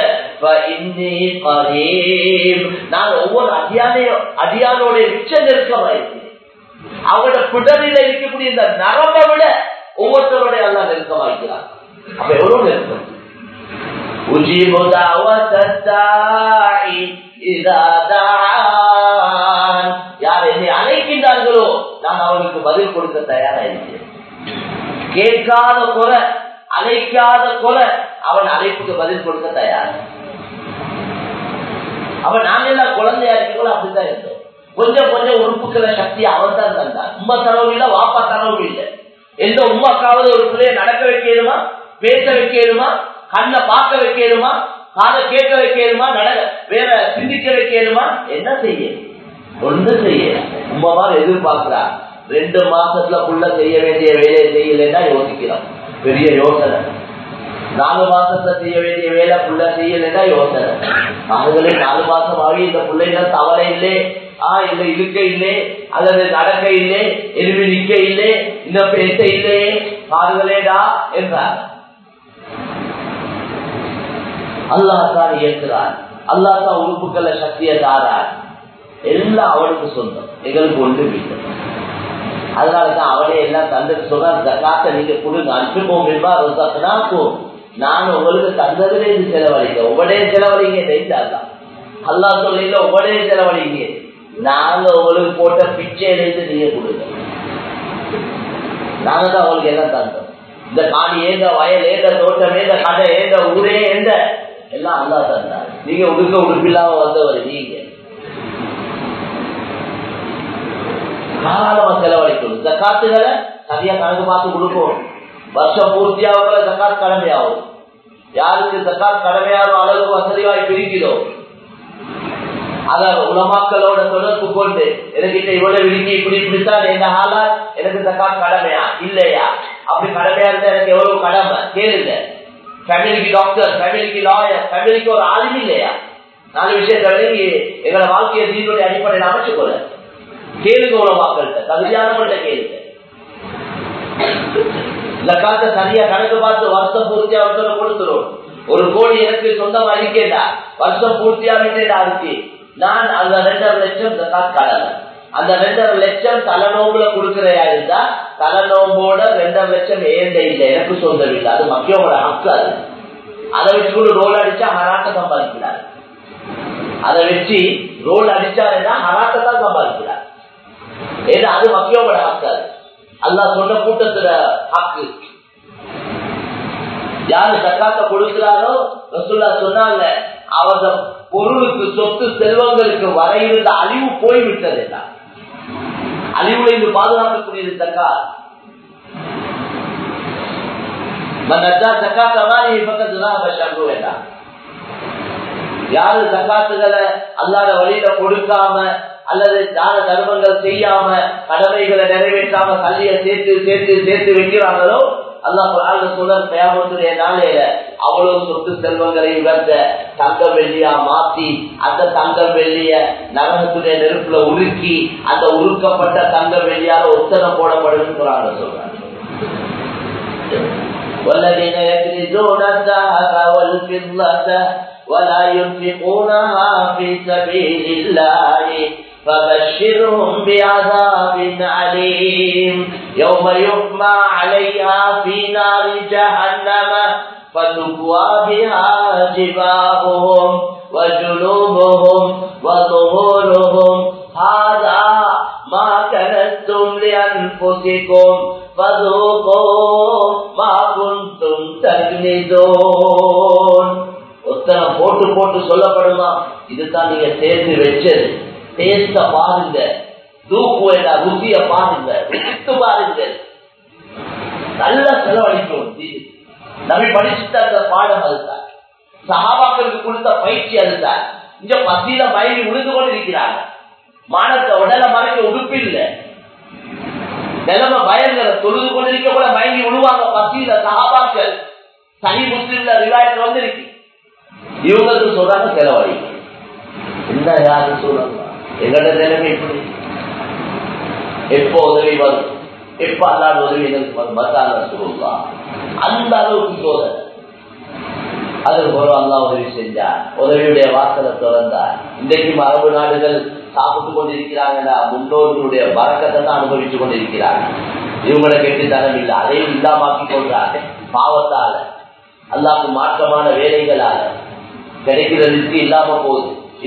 நான் ஒவ்வொரு அடியானையும் அடியானோட மிச்ச நெருக்கமாயிருக்கிறேன் அவங்களோட பிடரில இருக்கக்கூடிய இந்த நரம்பை விட ஒவ்வொருத்தருடைய அல்லா நெருக்கம் வைக்கிறார் அப்ப எவ்வளவு நெருக்கம் உஜீபு தாவத்தாய் யார் என்னை அழைக்கின்றார்களோ நான் அவர்களுக்கு பதில் கொடுக்க தயாராயிருக்கிறேன் கேட்காத குறை அழைக்காத குறை அவன் அழைப்புக்கு பதில் கொடுக்க தயார் அவன் நாங்க எல்லாம் குழந்தையா இருக்கோம் அப்படித்தான் இருந்தோம் கொஞ்சம் கொஞ்சம் உறுப்புக்களை சக்தி அவன் தான் தந்தான் உமா தரவும் இல்லை வாப்பா தரவும் இல்லை எந்த உமாக்காவது ஒரு பிள்ளைய நடக்க வைக்கணுமா பேச வைக்கணுமா கண்ணை பார்க்க வைக்கணுமா காதை கேட்க வைக்கணுமா நட வேற சிந்திக்க வைக்கணுமா என்ன செய்ய ஒன்று செய்ய உமாவா எதிர்பார்க்கிறா ரெண்டு மாசத்துல புள்ள செய்ய வேண்டிய வேலையை செய்யலைன்னா யோசிக்கிறோம் பெரிய யோசனை நாலு மாசத்துல செய்ய வேண்டிய வேலை புள்ள செய்யலைன்னா யோசனை அவங்களே நாலு மாசம் ஆகி இந்த பிள்ளைங்க தவறை இல்லை ஆஹ் இல்ல இழுக்க இல்லை அல்லது நடக்க இல்லை எலும்பி நிக்க இல்லை இந்த பேச இல்லையே பாருங்களேடா என்றார் அல்லாஹ் தான் இயக்குறார் அல்லாஹ் தான் உறுப்புக்கள சக்தியை தாரார் எல்லாம் அவனுக்கு சொந்தம் எங்களுக்கு ஒன்று இல்லை அதனாலதான் அவனே எல்லாம் தந்துட்டு சொல்றான் ஜக்காத்த நீங்க கொடுங்க அனுப்பிப்போம் என்பாக்கும் நான் உங்களுக்கு தந்ததுல இது செலவழிக்க உடனே செலவழிங்க நெய்தாதான் அல்லா சொல்லில உடனே செலவழிங்க நாங்க உங்களுக்கு போட்ட பிச்சையிலிருந்து நீங்க கொடுங்க நாங்க தான் உங்களுக்கு எல்லாம் தந்தோம் இந்த காணி ஏந்த வயல் ஏந்த தோட்டம் ஏந்த கடை ஏந்த ஊரே எந்த எல்லாம் அல்லா தந்தார் நீங்க உடுக்க உடுப்பில்லாம வந்தவர் நீங்க தாராளமா செலவழிக்கணும் ஜக்காத்துகளை சரியா கணக்கு பார்த்து கொடுக்கும் வருஷம் பூர்த்தியாவுக்குள்ள ஜக்காத் கடமையாகும் யாருக்கு ஜக்காத் கடமையாகும் அளவுக்கு வசதி வாய்ப்பு இருக்கிறதோ அத உலமாக்களோட தொடர்பு கொண்டு எனக்கிட்ட இவ்வளவு விரும்பி இப்படி இப்படித்தான் என்ன ஆளா எனக்கு ஜக்காத் கடமையா இல்லையா அப்படி கடமையா இருந்தா எனக்கு எவ்வளவு கடமை கேளுங்க ஃபேமிலிக்கு டாக்டர் ஃபேமிலிக்கு லாயர் ஃபேமிலிக்கு ஒரு ஆளும் இல்லையா நாலு விஷயத்தை விளங்கி எங்களை வாழ்க்கையை தீர்வுடைய அடிப்படையில் அமைச்சுக்கொள்ள கேளுங்க உலமாக்கள்கிட்ட தகுதியானவர்கள்ட்ட கேளுங்க ஜக்காத்த சரியா கணக்கு பார்த்து வருஷம் பூர்த்தியா வருஷம் கொடுத்துரும் ஒரு கோடி எனக்கு சொந்தமா இருக்கேண்டா வருஷம் பூர்த்தியா விட்டேடா இருக்கு நான் அந்த ரெண்டரை லட்சம் ஜக்காத் கடலை அந்த ரெண்டரை லட்சம் தலைநோம்புல கொடுக்கறையா இருந்தா தலைநோம்போட ரெண்டரை லட்சம் ஏந்த இல்லை எனக்கு சொந்தம் இல்லை அது மக்கியோட ஹக்கு அது அதை வச்சு கூட ரோல் அடிச்சா ஹராட்ட சம்பாதிக்கிறார் அதை வச்சு ரோல் அடிச்சாருன்னா ஹராட்ட தான் சம்பாதிக்கிறார் ஏன்னா அது மக்கியோட ஹக்கு அது அல்லா சொன்ன கூட்டத்துல ஹக்கு யாரு சக்காத்த கொடுக்கிறாரோ ரசுல்லா சொன்னாங்க அவங்க பொருளுக்கு சொத்து செல்வங்களுக்கு வர இருந்த அழிவு போய்விட்டது எல்லாம் அழிவுல இங்கு பாதுகாக்கக்கூடியது சக்கா யாரு சக்காத்துகளை அல்லாத வழியில கொடுக்காம அல்லது தான தர்மங்கள் செய்யாம கடமைகளை நிறைவேற்றாம கல்விய சேர்த்து சேர்த்து சேர்த்து வைக்கிறாங்களோ அல்லா சொல்ற தயாமத்துடைய நாளையில அவ்வளவு சொத்து செல்வங்களை இவர்ந்த தங்க வெள்ளியா மாத்தி அந்த தங்க வெள்ளிய நரகத்துடைய நெருப்புல உருக்கி அந்த உருக்கப்பட்ட தங்க வெள்ளியால ஒத்தனம் போடப்படும் சொல்றாங்க والذين يكنزون الذهب والفضة ولا ينفقونها في سبيل الله فبشرهم بعذاب عليم يوم يحمى عليها في نار جهنم فتكوى بها جباههم وجنوبهم وظهورهم هذا ما كنتم لأنفسكم فذوقوا ما كنتم تكنزون உத்தரம் போட்டு போட்டு சொல்லப்படுமா இதுதான் நீங்க சேர்த்து வச்சது டேஸ்ட பாருங்க தூக்குவேடா ருசிய பாருங்க ருசித்து பாருங்க நல்ல செலவழிக்கும் நபி படிச்சுட்டு அந்த பாடம் அதுதான் சகாபாக்களுக்கு கொடுத்த பயிற்சி அதுதான் இங்க பசியில மயங்கி உழுந்து கொண்டு இருக்கிறாங்க மானத்தை உடல மறைக்க உடுப்பு இல்ல நிலைமை பயங்கர தொழுது கொண்டிருக்க கூட மயங்கி விழுவாங்க பசியில சகாபாக்கள் சனி முஸ்லிம்ல ரிவாயத்தில் வந்து இருக்கு இவங்களுக்கு சொல்றாங்க செலவழிக்கும் என்ன யாரு சொல்றாங்க எங்களோட நிலைமை எப்படி எப்போ உதவி வரும் எப்ப அல்லாத உதவி எங்களுக்கு வரும் மசாலா சொல்லுவா அந்த அளவுக்கு சோதனை அது போல அல்லா உதவி செஞ்சார் உதவியுடைய வாசலை திறந்தார் இன்றைக்கும் அரபு நாடுகள் சாப்பிட்டு கொண்டிருக்கிறாங்கன்னா முன்னோர்களுடைய வரக்கத்தை தான் அனுபவித்துக் கொண்டிருக்கிறாங்க இவங்களை கேட்டு தரம் இல்லை அதையும் இல்லாமாக்கி கொள்றாங்க பாவத்தால அல்லாக்கு மாற்றமான வேலைகளால கிடைக்கிற ரிஸ்க் இல்லாம போகுது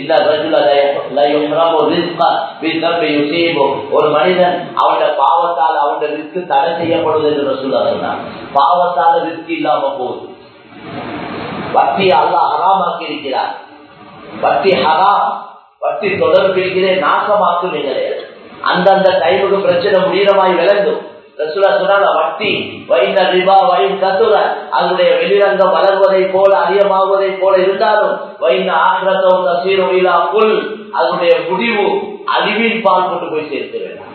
ஒரு மனிதன் அவனோட பாவத்தால் அவனோட ரிஸ்க் தடை செய்யப்படுவது என்று சொல்ல சொன்னான் பாவத்தால ரிஸ்க் இல்லாம போகுது வட்டி அல்லா ஹராமாக்கி இருக்கிறார் வட்டி ஹராம் வட்டி தொடர்பிற்கிறே நாசமாக்கும் எங்களே அந்தந்த டைமுக்கு பிரச்சனை முடிகிறமாய் விளங்கும் வட்டி வைந்த ரிபா வைன் கத்துர அதனுடைய வெளிரங்கம் வளர்வதை போல அதிகமாகுவதை போல இருந்தாலும் வைந்த ஆக்கிரத்தோ தசீரோ இலா புல் அதனுடைய முடிவு அழிவின் பால் கொண்டு போய் சேர்த்து வேண்டாம்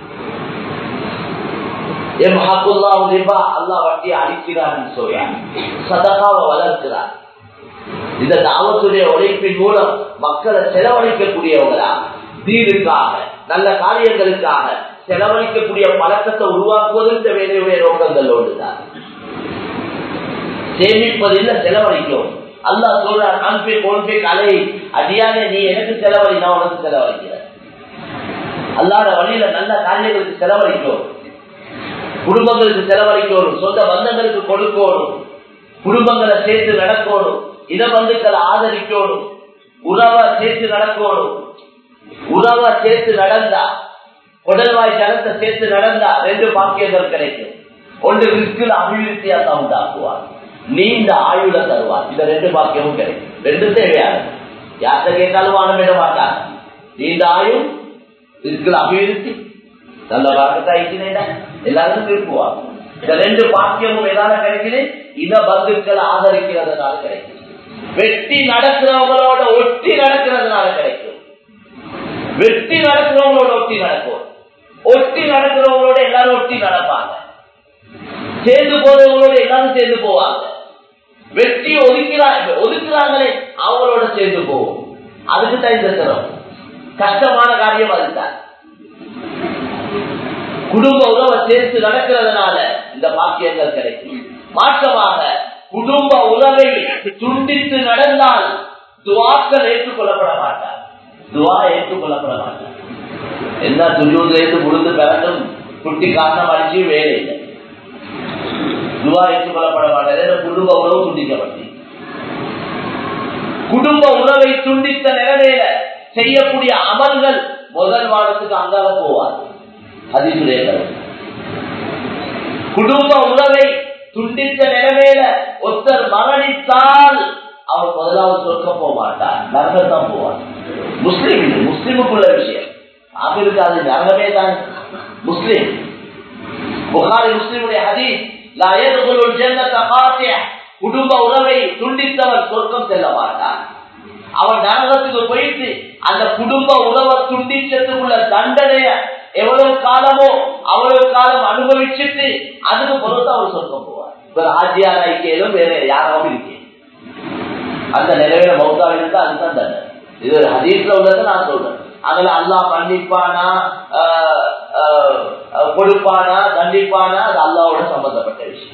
எம் ஹக்குல்லா ரிபா அல்லா வட்டி அழிக்கிறான் சொல்றான் சதகாவை வளர்க்கிறார் இந்த தாவத்துடைய உழைப்பின் மூலம் மக்களை செலவழிக்கக்கூடியவங்களா தீனுக்காக நல்ல காரியங்களுக்காக செலவழிக்கக்கூடிய பழக்கத்தை உருவாக்குவது இந்த வேலையுடைய நோக்கங்களோடு தான் சேமிப்பதில்லை செலவழிக்கும் அல்லா சொல்ற அன்பே போன்பே கலை அடியானே நீ எனக்கு செலவழி நான் உனக்கு செலவழிக்கிறேன் அல்லாத வழியில நல்ல காரியங்களுக்கு செலவழிக்கும் குடும்பங்களுக்கு செலவழிக்கணும் சொந்த பந்தங்களுக்கு கொடுக்கணும் குடும்பங்களை சேர்த்து நடக்கணும் இத பந்துக்களை ஆதரிக்கணும் உறவை சேர்த்து நடக்கணும் உறவை சேர்த்து நடந்தா உடல்வாய் தரத்தை சேர்த்து நடந்தா ரெண்டு பாக்கியங்கள் கிடைக்கும் ஒன்று ரிஸ்கில் அபிவிருத்தியா தான் உண்டாக்குவார் நீண்ட ஆயுள தருவார் இந்த ரெண்டு பாக்கியமும் கிடைக்கும் ரெண்டு தேவையானது யார்கிட்ட கேட்டாலும் வாழ மாட்டாங்க நீண்ட ஆயுள் ரிஸ்கில் அபிவிருத்தி நல்ல வார்த்தை எல்லாருக்கும் விரும்புவாங்க இந்த ரெண்டு பாக்கியமும் எதால கிடைக்குது இத பந்துக்களை ஆதரிக்கிறதுனால கிடைக்கும் வெட்டி நடக்கிறவங்களோட ஒட்டி நடக்கிறதுனால கிடைக்கும் வெட்டி நடக்கிறவங்களோட ஒட்டி நடக்கும் ஒட்டி நடக்கிறவங்களோட எல்லாரும் ஒட்டி நடப்பாங்க சேர்ந்து போறவங்களோட எல்லாரும் சேர்ந்து போவாங்க வெட்டி ஒதுக்கிறாங்க ஒதுக்குறாங்களே அவங்களோட சேர்ந்து போவோம் அதுக்கு தான் இந்த சிரம் கஷ்டமான காரியம் அதுதான் குடும்ப உறவை சேர்த்து நடக்கிறதுனால இந்த பாக்கியங்கள் கிடைக்கும் மாற்றமாக குடும்ப உறவை துண்டித்து நடந்தால் துவாக்கள் ஏற்றுக்கொள்ளப்பட மாட்டார் துவா ஏற்றுக்கொள்ளப்பட மாட்டார் என்ன துரியோதயத்து முழுந்து பிறந்தும் குட்டி காரணம் அடிச்சு வேலை இல்லை துவா ஏற்றுக்கொள்ளப்பட மாட்டார் குடும்ப உறவு துண்டிக்கப்பட்டு குடும்ப உறவை துண்டித்த நிலைமையில செய்யக்கூடிய அமல்கள் முதல் வாரத்துக்கு அங்கால போவார் அதிசுடைய குடும்ப உறவை துண்டித்த நிலைமையில ஒருத்தர் மரணித்தால் அவர் முதலாவது சொர்க்கம் போக மாட்டார் நரகத்தான் போவார் முஸ்லீம் இது முஸ்லீமுக்குள்ள விஷயம் அவருக்கு அது நரகமே தான் முஸ்லீம் புகாரி முஸ்லீமுடைய ஹதீஸ் குடும்ப உறவை துண்டித்தவர் சொர்க்கம் செல்ல மாட்டார் அவன் நரகத்துக்கு போயிட்டு அந்த குடும்ப உறவை துண்டிச்சதுக்குள்ள தண்டனைய எவ்வளவு காலமோ அவ்வளவு காலம் அனுபவிச்சுட்டு அதுக்கு பொறுத்து அவர் சொர்க்கம் போவார் இப்ப ஆஜியார் ஐக்கியிலும் வேற யாராவும் இருக்கேன் அந்த நிலையில மௌத்தா இருந்தா அதுதான் தண்டனை இது ஹதீஸ்ல உள்ளதை நான் சொல்றேன் அதுல அல்லா மன்னிப்பானா கொடுப்பானா தண்டிப்பானா அது அல்லாவோட சம்பந்தப்பட்ட விஷயம்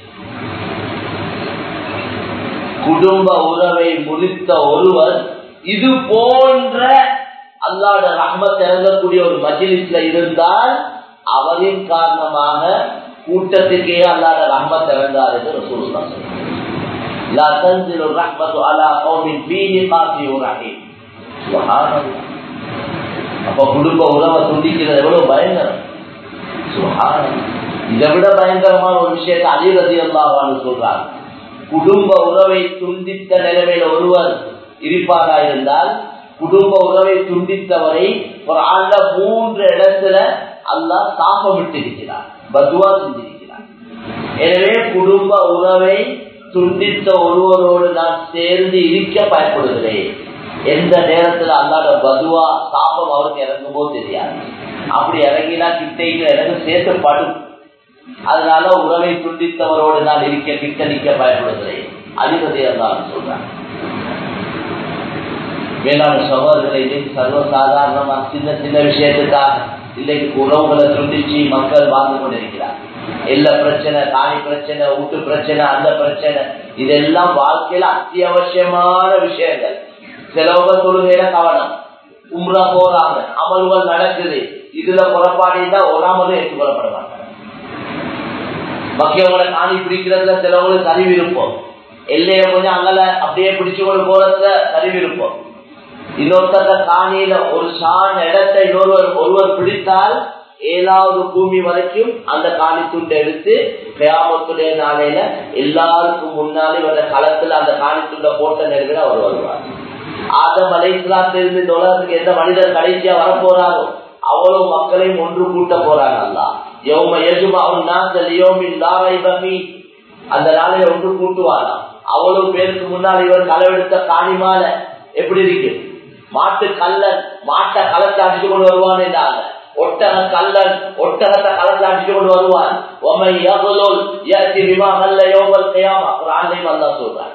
குடும்ப உறவை முடித்த ஒருவர் இது போன்ற அல்லாட ரஹ்மத் இறங்கக்கூடிய ஒரு மஜிலிஸ்ல இருந்தால் அவரின் காரணமாக கூட்டத்துக்கே அல்லாட ரஹ்மத் இறந்தார் என்று ரசூல் لا تنزل الرحمة على قوم فيه قاسي رحيم سبحان الله அப்ப குடும்ப உறவை துண்டிக்கிறது எவ்வளவு பயங்கரம் சுகாரம் இதை விட பயங்கரமான ஒரு விஷயத்தை அலிரதி அல்லாஹான்னு சொல்றாங்க குடும்ப உறவை துண்டித்த நிலைமையில ஒருவர் இருப்பாரா இருந்தால் குடும்ப உறவை துண்டித்தவரை ஒரு ஆண்ட மூன்று இடத்துல அல்லாஹ் சாபமிட்டு இருக்கிறார் பதுவா செஞ்சிருக்கிறார் எனவே குடும்ப உறவை துண்டித்த ஒருவரோடு நான் சேர்ந்து இருக்க பயப்படுகிறேன் எந்த நேரத்துல அல்லாத பதுவா சாபம் அவருக்கு இறங்குமோ தெரியாது அப்படி இறங்கினா கிட்டைக்கு எனக்கு சேர்த்து படும் அதனால உறவை துண்டித்தவரோடு நான் இருக்க கிட்ட நிக்க பயப்படுகிறேன் அதிபதி இருந்தாலும் சொல்றேன் வேளாண் சகோதரர்களை இன்னைக்கு சர்வசாதாரணமா சின்ன சின்ன விஷயத்துக்காக இன்னைக்கு உறவுகளை துண்டிச்சு மக்கள் வாழ்ந்து கொண்டிருக்கிறார் எல்லா பிரச்சனை காணி பிரச்சனை வீட்டு பிரச்சனை அந்த பிரச்சனை இதெல்லாம் வாழ்க்கையில அத்தியாவசியமான விஷயங்கள் சிலவங்க தொழுகையில கவனம் உம்ரா போறாங்க அமல்கள் நடக்குது இதுல புறப்பாடு தான் ஒரு அமலும் ஏற்றுக்கொள்ளப்பட மாட்டாங்க மக்கியவங்களை காணி பிடிக்கிறதுல சிலவங்களுக்கு அறிவு இருப்போம் எல்லைய கொஞ்சம் அங்கல அப்படியே பிடிச்சு கொண்டு போறதுல அறிவு இருப்போம் இன்னொருத்தர காணியில ஒரு சாண இடத்தை இன்னொருவர் ஒருவர் பிடித்தால் ஏழாவது பூமி வரைக்கும் அந்த காணி துண்டை எடுத்து கிராமத்துடைய நாளையில எல்லாருக்கும் முன்னாலே வர களத்துல அந்த காணி துண்டை போட்ட நேரத்தில் அவர் வருவார் ஆதம் அலைஸ்லாத்திலிருந்து இந்த உலகத்துக்கு எந்த மனிதர் கடைசியா வரப்போறாரோ அவ்வளவு மக்களையும் ஒன்று கூட்ட போறாங்க அல்லா யௌம எஜுமா அவன் யோமின் தாரை பமி அந்த நாளைய ஒன்று கூட்டுவாராம் அவ்வளவு பேருக்கு முன்னால் இவர் களவெடுத்த காணிமால எப்படி இருக்கு மாட்டு கல்லன் மாட்டை களத்தை அடிச்சு கொண்டு வருவான் என்றாங்க ஒட்டக கல்லன் ஒட்டகத்தை களத்தை அடிச்சு கொண்டு வருவான் ஒமை யகுலோல் யத்தி விமா கல்ல யோகல் கையாமா ஒரு ஆண்டையும் அல்லா சொல்றான்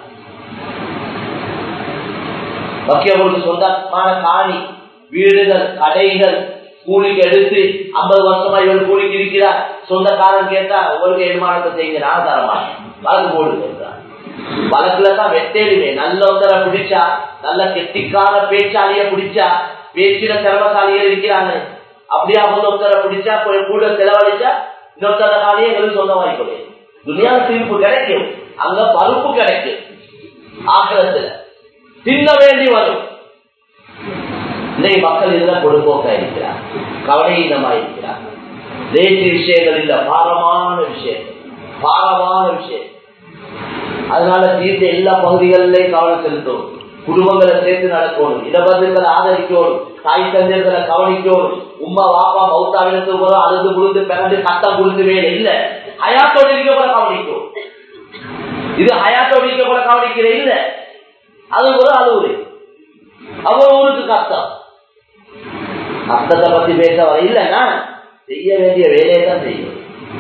மக்கியவர்களுக்கு சொந்தமான காணி வீடுகள் கடைகள் கூலிக்கு எடுத்து ஐம்பது வருஷமா இவர் கூலிக்கு இருக்கிறார் சொந்தக்காரன் கேட்டா உங்களுக்கு எடுமானத்தை செய்யுங்க நான் தரமாட்டேன் வழக்கு போடுங்க வழக்குல தான் வெட்டேலுமே நல்ல ஒருத்தரை பிடிச்சா நல்ல கெட்டிக்கான பேச்சாலிய பிடிச்சா பேச்சில திறமசாலிகள் இருக்கிறாங்க அப்படியா ஒருத்தரை பிடிச்சா கூட செலவழிச்சா இன்னொருத்தர காலியை எங்களுக்கு சொந்தமாகி கொடு துணியால தீர்ப்பு கிடைக்கும் அங்க பருப்பு கிடைக்கும் ஆக்கிரத்துல தின்ன வேண்டி வரும் இன்னைக்கு மக்கள் இதுல பொடுப்போக்கா இருக்கிறார் கவலையினமா இருக்கிறார் தேசிய விஷயங்கள் இல்ல பாரமான விஷயம் பாரமான விஷயம் அதனால தீர்த்த எல்லா பகுதிகளிலையும் கவலை செலுத்தும் குடும்பங்களை சேர்த்து நடக்கணும் இடபந்துகளை ஆதரிக்கணும் தாய் தந்தையர்களை கவனிக்கணும் உமா வாப்பா மௌத்தாவினத்து போற அழுது குழுந்து பிறந்து கட்டம் குழுந்து வேலை இல்ல ஹயாத்தோடு இருக்க போல கவனிக்கும் இது ஹயாத்தோடு இருக்க போல கவனிக்கிற இல்ல அது ஒரு அழுவுரை அவன் ஊருக்கு கஷ்டம் கஷ்டத்தை பத்தி பேச வர இல்லைன்னா செய்ய வேண்டிய வேலையை தான் செய்யும்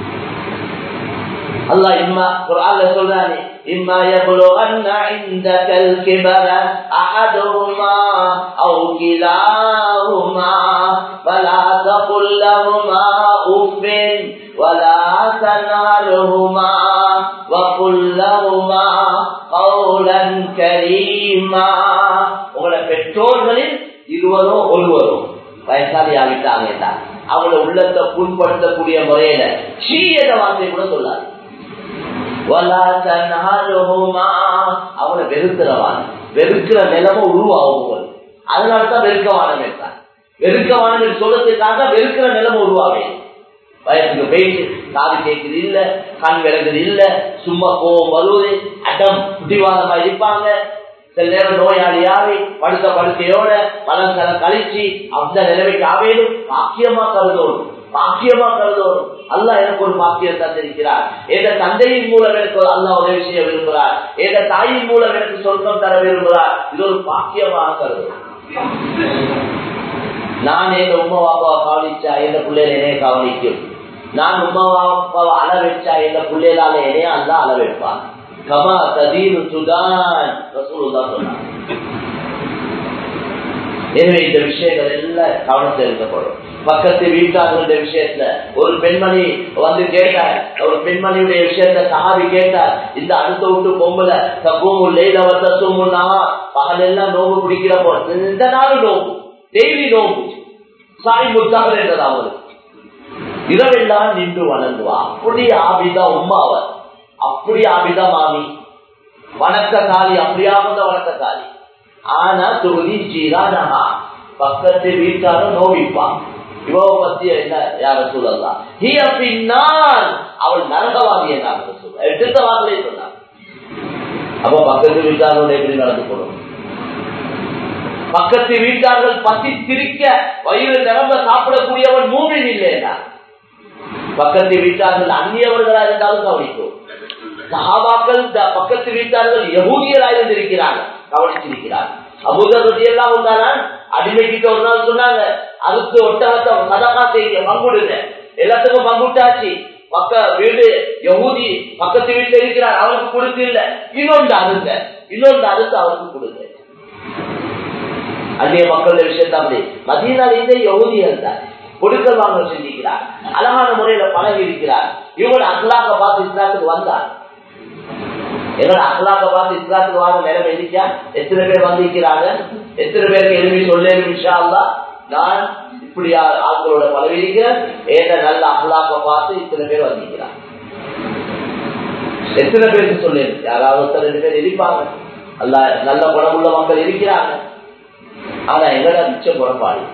அல்லாஹ் இம்மா குரான்ல சொல்றானே إما يبلغن عندك الكبر أحدهما أو كلاهما فلا تقل لهما أف ولا تنهرهما وقل لهما قولا كريما உங்களை பெற்றோர்களில் இருவரோ ஒருவரோ வயசாளி ஆகிட்டாங்க அவங்கள உள்ளத்தை புண்படுத்தக்கூடிய முறையில சீயத வார்த்தை கூட சொல்லாது அவனை வெறுக்கிறவான் வெறுக்கிற நிலைமை உருவாகும் அதனாலதான் வெறுக்கவானம் என்றான் வெறுக்கவானம் சொல்றதுக்காக வெறுக்கிற நிலைமை உருவாவே வயசுக்கு போயிட்டு காது கேட்குது இல்ல கண் விளங்குது இல்ல சும்மா கோவம் வருவது அடம் புட்டிவாதமா இருப்பாங்க சில நேரம் நோயாளியாவே படுத்த படுக்கையோட பலம் தலை கழிச்சு அந்த நிலைமைக்கு ஆவேலும் பாக்கியமா கருதோடும் பாக்கியமா கருதோடும் அல்லா எனக்கு ஒரு பாக்கியம் தந்திருக்கிறார் எந்த தந்தையின் மூலம் எனக்கு அல்லா உதவி செய்ய விரும்புகிறார் எந்த தாயின் மூலம் எனக்கு சொர்க்கம் தர விரும்புகிறார் இது ஒரு பாக்கியமாக கருதும் நான் எங்க உமா பாப்பாவை கவனிச்சா எந்த பிள்ளைகளை என்னைய கவனிக்கும் நான் உமா பாப்பாவை அள வச்சா எந்த பிள்ளைகளால என்னைய அல்லா அள வைப்பான் கமா ததீனு சுதான் ரசூலுல்லா சொன்னாங்க எனவே இந்த விஷயங்கள் எல்லாம் கவனம் செலுத்தப்படும் பக்கத்து வீட்டார்களுடைய விஷயத்துல ஒரு பெண்மணி வந்து கேட்டார் ஒரு பெண்மணியுடைய விஷயத்த சாவி கேட்டார் இந்த அடுத்த விட்டு பொம்பளை தப்பும் லேல வந்த சும்முன்னா பகல் எல்லாம் நோவு பிடிக்கிற போது இந்த நாளும் நோவு டெய்லி நோவு சாய் முத்தாக என்றது அவரு இரவெல்லாம் நின்று வணங்குவா அப்படி ஆபிதா உமாவர் அப்படி ஆபிதா மாமி வணக்கசாலி அப்படியாக வணக்கசாலி ஆனா தொகுதி ஜீரானஹா பக்கத்து வீட்டாரும் நோவிப்பான் இவ பத்தி என்ன யார சொல்லலாம் ஹிய பின்னால் அவள் நரகவாதி என்ன சொல்ல எடுத்த வார்த்தையை சொன்னார் அப்ப பக்கத்து வீட்டாரோட எப்படி நடந்து கொள்ளும் பக்கத்து வீட்டார்கள் பசி திரிக்க வயிறு நிரம்ப சாப்பிடக்கூடியவன் மூமின் இல்லையா பக்கத்து வீட்டார்கள் அந்நியவர்களா இருந்தாலும் கவனிக்கும் சகாபாக்கள் பக்கத்து வீட்டார்கள் யகூதியராக இருந்திருக்கிறார்கள் கவனிச்சிருக்கிறார்கள் அபுதபதி எல்லாம் வந்தாலும் அடிமைக்கிட்ட ஒரு நாள் சொன்னாங்க அதுக்கு ஒட்டகத்தை சதகா செய்ய பங்குடுங்க எல்லாத்துக்கும் பங்குட்டாச்சு பக்க வீடு யகுதி பக்கத்து வீட்டுல இருக்கிறார் அவருக்கு கொடுத்து இல்ல இன்னொன்று அருங்க இன்னொன்று அறுத்து அவருக்கு கொடுங்க அந்நிய மக்களுடைய விஷயத்தான் மதியனால் இந்த யகுதிகள் தான் கொடுக்கல் வாங்க செஞ்சிருக்கிறார் அழகான முறையில பழகி இருக்கிறார் இவங்களோட அகலாக பார்த்து இஸ்லாத்துக்கு வந்தார் எங்களோட அகலாக்க பார்த்து இஸ்லாத்துக்கு வாங்க நிலைமை இருக்கா எத்தனை பேர் வந்திருக்கிறாங்க எத்தனை பேருக்கு எழுதி சொல்ல விஷா நான் இப்படி ஆட்களோட பலவிருக்கிறேன் ஏன நல்ல அகலாக்க பார்த்து இத்தனை பேர் வந்திருக்கிறாங்க எத்தனை பேருக்கு சொல்லு யாராவது ரெண்டு பேர் இருப்பாங்க அல்ல நல்ல குணமுள்ள மக்கள் இருக்கிறாங்க ஆனா எங்கட மிச்ச குணப்பாடு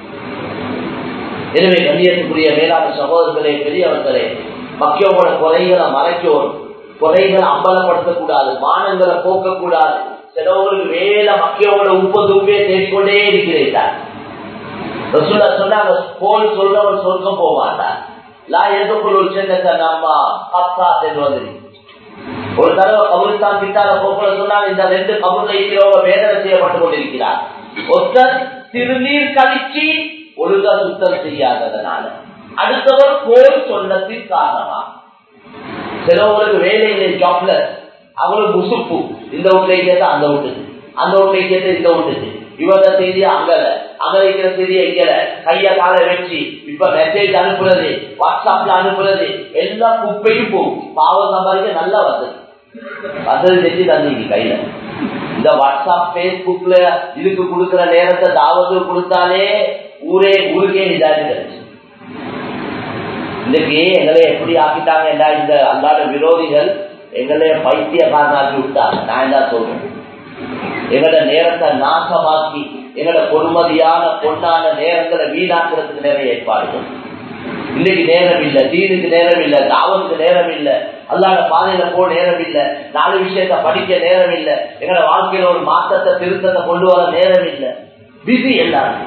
எனவே கண்ணியத்துக்குரிய மேலான சகோதரர்களே பெரியவர்களே மக்களோட குறைகளை மறைக்கோரும் குறைகளை அம்பலப்படுத்தக்கூடாது மானங்களை போக்கக்கூடாது சிலவங்களுக்கு வேலை மக்களோட உப்பு துப்பே தேடிக்கொண்டே இருக்கிறீர்கள் ரசூல்லா சொன்னாங்க போல் சொல்றவர் சொர்க்கம் போக மாட்டார் லா எதுக்குள் ஒரு சின்னத்தை நம்ம பத்தா என்று வந்துருக்கு ஒரு தடவை கபுரிஸ்தான் கிட்டால போக்குல சொன்னால் இந்த ரெண்டு கபுர்ல இருக்கிறவங்க வேதனை செய்யப்பட்டு கொண்டிருக்கிறார் ஒருத்தர் திருநீர் கழிச்சு ஒழுங்கா சுத்தம் செய்யாததனால அடுத்தவர் கோல் சொன்னத்தின் காரணமா சிலவங்களுக்கு வேலையிலே ஜாப்ல அவங்களுக்கு முசுப்பு இந்த வீட்டுல கேட்ட அந்த வீட்டுக்கு அந்த வீட்டுல கேட்ட இந்த வீட்டுக்கு இவங்க செய்தி அங்கல அங்க இருக்கிற செய்தியை இங்கல கைய கால வச்சு இப்ப மெசேஜ் அனுப்புறது வாட்ஸ்அப்ல அனுப்புறது எல்லா குப்பையும் போகும் பாவம் சம்பாதிக்க நல்லா வந்தது வசதி செஞ்சு தந்தீங்க கையில இந்த வாட்ஸ்அப் பேஸ்புக்ல இதுக்கு கொடுக்கிற நேரத்தை தாவது கொடுத்தாலே ஊரே ஊருக்கே இதாச்சு கிடைச்சு இன்னைக்கு எங்களை எப்படி ஆக்கிட்டாங்க இந்த அல்லாத விரோதிகள் எங்களை பைத்தியக்காரனாக்கி விட்டாங்க நான் தான் சொல்றேன் எங்களோட நேரத்தை நாசமாக்கி எங்களோட பொறுமதியான பொன்னான நேரங்களை வீணாக்குறதுக்கு நிறைய ஏற்பாடுகள் இன்னைக்கு நேரம் இல்ல தீனுக்கு நேரம் இல்ல தாவத்துக்கு நேரம் இல்ல அல்லாத பாதையில போக நேரம் இல்ல நாலு விஷயத்த படிக்க நேரம் இல்ல எங்களோட வாழ்க்கையில ஒரு மாற்றத்தை திருத்தத்தை கொண்டு வர நேரம் இல்ல பிஸி எல்லாரும்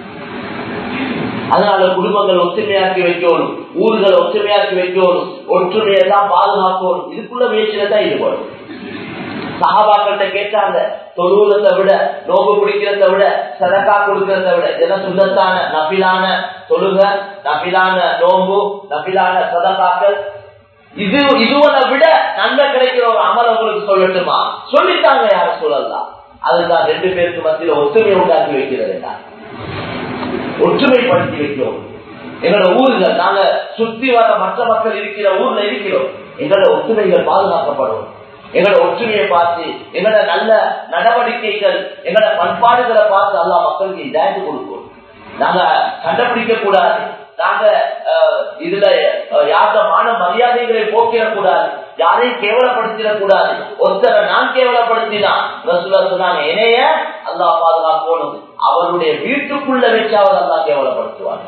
அதனால குடும்பங்கள் ஒற்றுமையாக்கி வைக்கணும் ஊர்களை ஒற்றுமையாக்கி வைக்கணும் ஒற்றுமையை தான் பாதுகாக்கணும் இதுக்குள்ள முயற்சியில தான் ஈடுபடும் சகாபாக்கள்கிட்ட கேட்டாங்க தொழுவத்தை விட நோம்பு குடிக்கிறத விட சதக்கா கொடுக்கறத விட இதெல்லாம் சுத்தத்தான நபிலான தொழுக நபிலான நோம்பு நபிலான சதக்காக்கள் இது இதுவனை விட நன்மை கிடைக்கிற ஒரு அமல் உங்களுக்கு சொல்லட்டுமா சொல்லித்தாங்க யாரும் சொல்லலாம் அதுதான் ரெண்டு பேருக்கு மத்தியில ஒற்றுமை உண்டாக்கி வைக்கிறது ஒற்றுமைப்படுத்தி வைக்கிறோம் எங்களோட ஊர்கள் நாங்க சுத்தி வர மற்ற மக்கள் இருக்கிற ஊர்ல இருக்கிறோம் எங்களோட ஒற்றுமைகள் பாதுகாக்கப்படும் எங்களோட ஒற்றுமையை பார்த்து எங்களோட நல்ல நடவடிக்கைகள் எங்களோட பண்பாடுகளை பார்த்து எல்லா மக்களுக்கு இதாயத்து கொடுக்கும் நாங்க கண்டுபிடிக்க கூடாது நாங்க இதுல யாருமான மரியாதைகளை போக்கிடக்கூடாது யாரையும் கேவலப்படுத்திடக்கூடாது ஒருத்தரை நான் கேவலப்படுத்தினா ரசூலா சொன்னாங்க என்னைய அல்லா பாதுகாக்கணும் அவருடைய வீட்டுக்குள்ள வச்சாவது அல்லா கேவலப்படுத்துவாங்க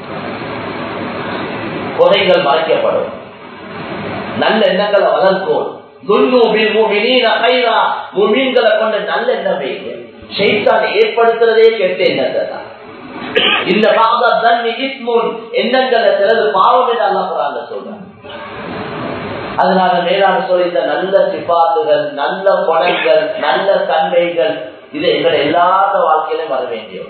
குறைகள் மறைக்கப்படும் நல்ல எண்ணங்களை வளர்க்கணும் முமீன்களை கொண்ட நல்ல எண்ணம் வைங்க ஷெய்தான் ஏற்படுத்துறதே கெட்ட எண்ணத்தை தான் இந்த எண்ணங்களை சிலது பாவம் என்று அல்லா குரான் சொல்றாங்க அதனால மேலான சொல்லித்த நல்ல சிபாத்துகள் நல்ல குணங்கள் நல்ல தன்மைகள் இது எங்களை எல்லாத்த வாழ்க்கையிலும் வர வேண்டியது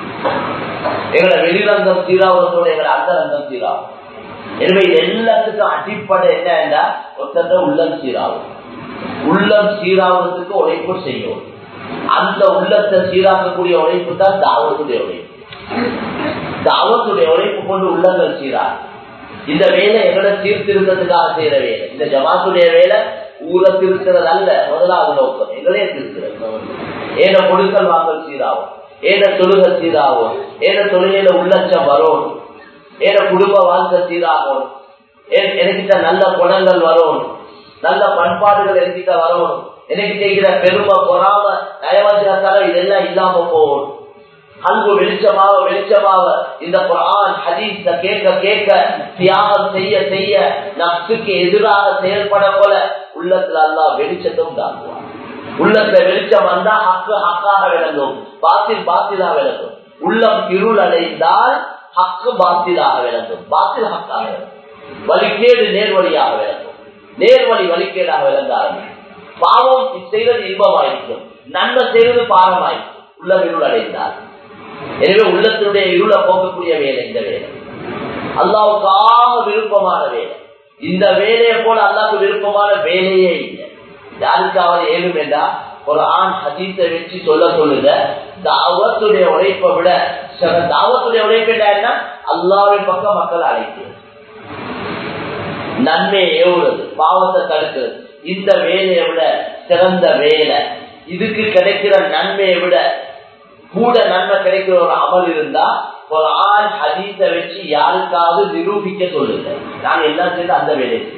எங்களை வெளிரங்கம் சீராவதோட எங்களை அந்தரங்கம் சீராகும் எனவே எல்லாத்துக்கும் அடிப்படை என்ன ஒருத்தர் உள்ளம் சீராகும் உள்ளம் சீராவதுக்கு உழைப்பு செய்யும் அந்த உள்ளத்தை சீராக்கக்கூடிய உழைப்பு தான் தாவத்துடைய உழைப்பு தாவத்துடைய உழைப்பு கொண்டு உள்ளங்கள் சீராகும் இந்த வேலை எங்களை சீர்திருத்தத்துக்காக செய்யற வேலை இந்த ஜமாத்துடைய வேலை ஊரை திருத்துறது அல்ல முதலாவது நோக்கம் எங்களே திருத்துறது ஏன கொடுக்கல் வாங்கல் சீராகும் ஏன தொழுகல் சீராகும் ஏன தொழில உள்ளச்சம் வரும் ஏன குடும்ப வாழ்க்கை சீராகும் எனக்கிட்ட நல்ல குணங்கள் வரும் நல்ல பண்பாடுகள் என்கிட்ட வரணும் எனக்கு செய்கிற பெருமை பொறாம நயவஞ்சகத்தால இதெல்லாம் இல்லாம போகும் அன்பு வெளிச்சமாக வெளிச்சமாக இந்த குரான் ஹதீஸ கேட்க கேட்க தியாகம் செய்ய செய்ய நப்சுக்கு எதிராக செயல்பட போல உள்ளத்துல அல்லா வெளிச்சத்தை உண்டாக்குவார் உள்ளத்துல வெளிச்சம் வந்தா ஹக்கு ஹக்காக விளங்கும் பாத்தில் பாத்திலா விளங்கும் உள்ளம் இருள் அடைந்தால் ஹக்கு பாத்திலாக விளங்கும் பாத்தில் ஹக்காக விளங்கும் வலிக்கேடு நேர்வழியாக விளங்கும் நேர்வழி வலிக்கேடாக விளங்காது பாவம் செய்வது இன்பமாயிருக்கும் நன்மை செய்வது பாரமாயிருக்கும் உள்ளம் இருள் அடைந்தார் எனவே உள்ளத்தினுடைய இருளை போக்கக்கூடிய வேலை இந்த வேலை அல்லாவுக்காக விருப்பமான வேலை இந்த வேலையை போல அல்லாவுக்கு விருப்பமான வேலையே இல்லை யாருக்காவது ஏழும் என்றா ஒரு ஆண் ஹதீஸை வச்சு சொல்ல சொல்லுங்க தாவத்துடைய உழைப்பை விட சில தாவத்துடைய உழைப்பு என்ன அல்லாவின் பக்கம் மக்கள் அழைக்கிறது நன்மையை ஏவுறது பாவத்தை தடுக்கிறது இந்த வேலையை விட சிறந்த வேலை இதுக்கு கிடைக்கிற நன்மையை விட கூட நன்மை கிடைக்கிற ஒரு அமல் இருந்தா ஒரு ஆள் ஹதீஸ வச்சு யாருக்காவது நிரூபிக்க சொல்லுங்க நாங்க எல்லாம் சேர்ந்து அந்த வேலையை செய்வோம்.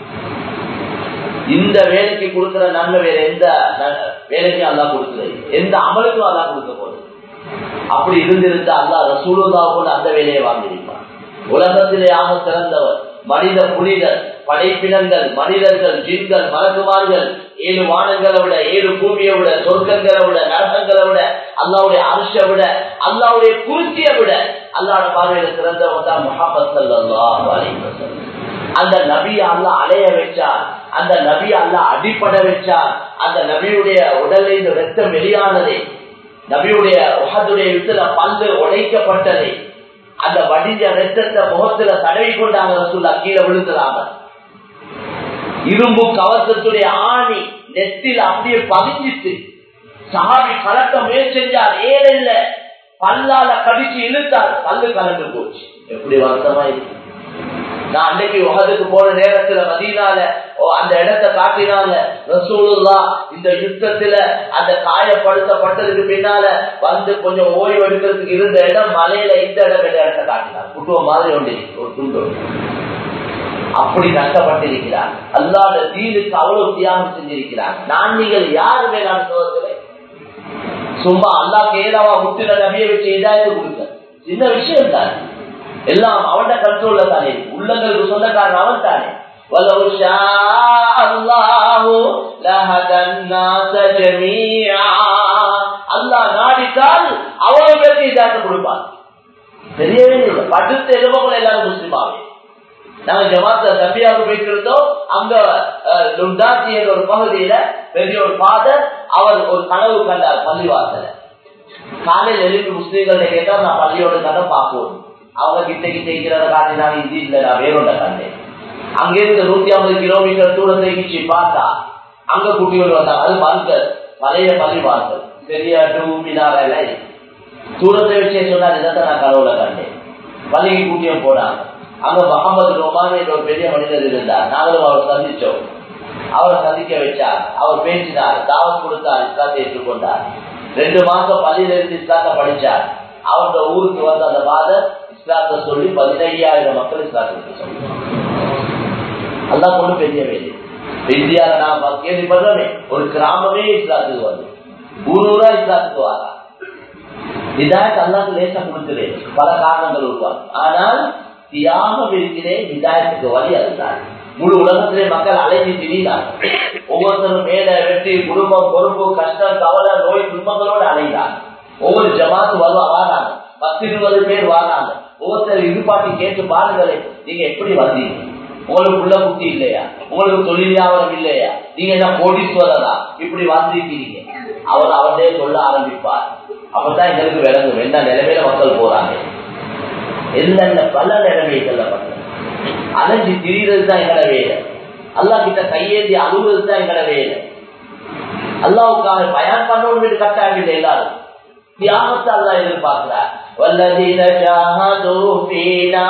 இந்த வேலைக்கு கொடுக்கிற நன்மை வேற எந்த ந- வேலைக்கும் அல்லா கொடுக்குறது எந்த அமலுக்கும் அல்லா கொடுக்க போகுது அப்படி இருந்திருந்தா அல்லா ரசூலுல்லா கூட அந்த வேலையை வாங்கியிருப்பான் உலகத்திலே ஆக சிறந்தவர் மனித புனிதர் படைப்பினங்கள் மனிதர்கள் ஜின்கள் மலக்குமார்கள் ஏழு வானங்களை விட ஏழு பூமியை விட சொர்க்கங்களை விட நரகங்களை விட அல்லாவுடைய அரிசை விட அல்லாவுடைய குருச்சியை விட அல்லாட பார்வையில சிறந்தவன் தான் முகமது சல்லாஹ் அலைவசம் அந்த நபி அல்லா அலைய வச்சார் அந்த நபி அல்லா அடிப்பட வச்சார் அந்த நபியுடைய உடலில் இந்த ரத்தம் வெளியானதே நபியுடைய உகதுடைய யுத்தல பல்லு உடைக்கப்பட்டதே அந்த வடிஞ்ச ரத்தத்தை முகத்துல தடவி கொண்டாங்க ரசூல்லா கீழே விழுந்துறாங்க இரும்பு கவசத்துடைய ஆணி நெத்தில அப்படியே பதிஞ்சிட்டு சாமி கலக்க முயற்சி செஞ்சார் ஏன் இல்ல பல்லால கடிச்சு இழுத்தார் பல்லு கலந்து போச்சு எப்படி வருத்தமா இருக்கு நான் அன்னைக்கு உகதுக்கு போன நேரத்துல மதியனால அந்த இடத்தை காட்டினாங்க ரசூலுல்லா இந்த யுத்தத்துல அந்த காயப்படுத்தப்பட்டதுக்கு பின்னால வந்து கொஞ்சம் ஓய்வு எடுக்கிறதுக்கு இருந்த இடம் மலையில இந்த இடம் இந்த இடத்தை காட்டினார் குட்டுவ மாதிரி ஒன்று ஒரு துண்டு அப்படி நஷ்டப்பட்டிருக்கிறார் அல்லாத தீனுக்கு அவ்வளவு தியாகம் செஞ்சிருக்கிறார் நான் நீங்கள் யாரு மேலான சோதர்களே சும்மா அல்லா கேளாவா முத்தின நபியை வச்சு இதாயத்து கொடுக்க சின்ன விஷயம் தான் எல்லாம் அவன கண்ட்ரோல்ல தானே உள்ளங்களுக்கு சொந்தக்காரன் அவன் தானே وَلَوْ شَاءَ اللَّهُ لَهَدَى النَّاسَ جَمِيعًا அல்லாஹ் நாடித்தால் அவ்வளவு பேருக்கு இதாக்க கொடுப்பான் தெரியவே இல்லை படுத்த எலும்புகள் எல்லாரும் முஸ்லிமாவே நாங்க ஜமாத்த சபியாவுக்கு போயிட்டு இருந்தோம் அங்க லுண்டாசி என்ற ஒரு பகுதியில பெரிய ஒரு ஃபாதர் அவர் ஒரு கனவு கண்டார் பள்ளிவாசல காலையில் எழுப்பி முஸ்லீம்கள் கேட்டா நான் பள்ளியோட கதை பார்ப்போம் அவங்க கிட்ட கிட்ட இருக்கிறத காட்டினாங்க இது இல்லை நான் வேறொண்ட கண்டேன் அங்கிருந்து நூத்தி ஐம்பது கிலோமீட்டர் தூரத்தை கிச்சு பார்த்தா அங்க கூட்டியோடு வந்தாங்க அது மருந்தர் பழைய பள்ளிவாசல் பெரிய டூமினார தூரத்தை வச்சே சொன்னார் இதை நான் கனவுல கண்டேன் பள்ளிக்கு கூட்டியும் போனாங்க அங்க முகமது ரோமான் என்ற ஒரு பெரிய மனிதர் இருந்தார் நாங்களும் அவர் சந்திச்சோம் அவரை சந்திக்க வச்சார் அவர் பேசினார் தாவத் கொடுத்தார் இஸ்லாத்தை ஏற்றுக்கொண்டார் ரெண்டு மாசம் பள்ளியில இருந்து இஸ்லாத்தை படிச்சார் அவரோட ஊருக்கு வந்து அந்த மாதம் இஸ்லாத்தை சொல்லி பதினையாயிரம் மக்கள் இஸ்லாத்துக்கு சொல்லி அல்லா கொண்டு பெரிய வேலை இந்தியாவில நான் கேள்விப்படுறோமே ஒரு கிராமமே இஸ்லாத்துக்கு வந்து ஊர் ஊரா இஸ்லாத்துக்கு வரா இதாயத் அல்லாக்கு லேசா கொடுக்கிறேன் பல காரணங்கள் உருவாகும் ஆனால் தியாகம் இருக்கிறேன் இதாயத்துக்கு வழி அதுதான் முழு உலகத்திலே மக்கள் அலைஞ்சி திரிகிறார் ஒவ்வொருத்தரும் மேல வெற்றி குடும்பம் பொறுப்பு கஷ்டம் கவலை நோய் துன்பங்களோடு அலைகிறார் ஒவ்வொரு ஜமாத்து வரும் வாராங்க பத்து இருபது பேர் வாராங்க ஒவ்வொருத்தர் இருப்பாட்டி கேட்டு பாருங்களே நீங்க எப்படி வந்தீங்க உங்களுக்கு உள்ள குட்டி இல்லையா உங்களுக்கு தொழில் வியாபாரம் இல்லையா நீங்க என்ன கோடீஸ்வரரா இப்படி வந்திருக்கிறீங்க அவர் அவர்தே சொல்ல ஆரம்பிப்பார் அப்பதான் எங்களுக்கு விளங்கும் என்ன நிலைமையில மக்கள் போறாங்க என்னென்ன பல நிலைமைகள்ல மக்கள் அலைஞ்சு திரிகிறது தான் எங்கட வேலை அல்லா கிட்ட கையேந்தி அழுகுறது தான் எங்கட வேலை அல்லாவுக்காக பயன் பண்ணணும் கட்டாயம் இல்லை எல்லாரும் தியாகத்தை அல்லா எதிர்பார்க்கிறார் والذين جاهدوا فينا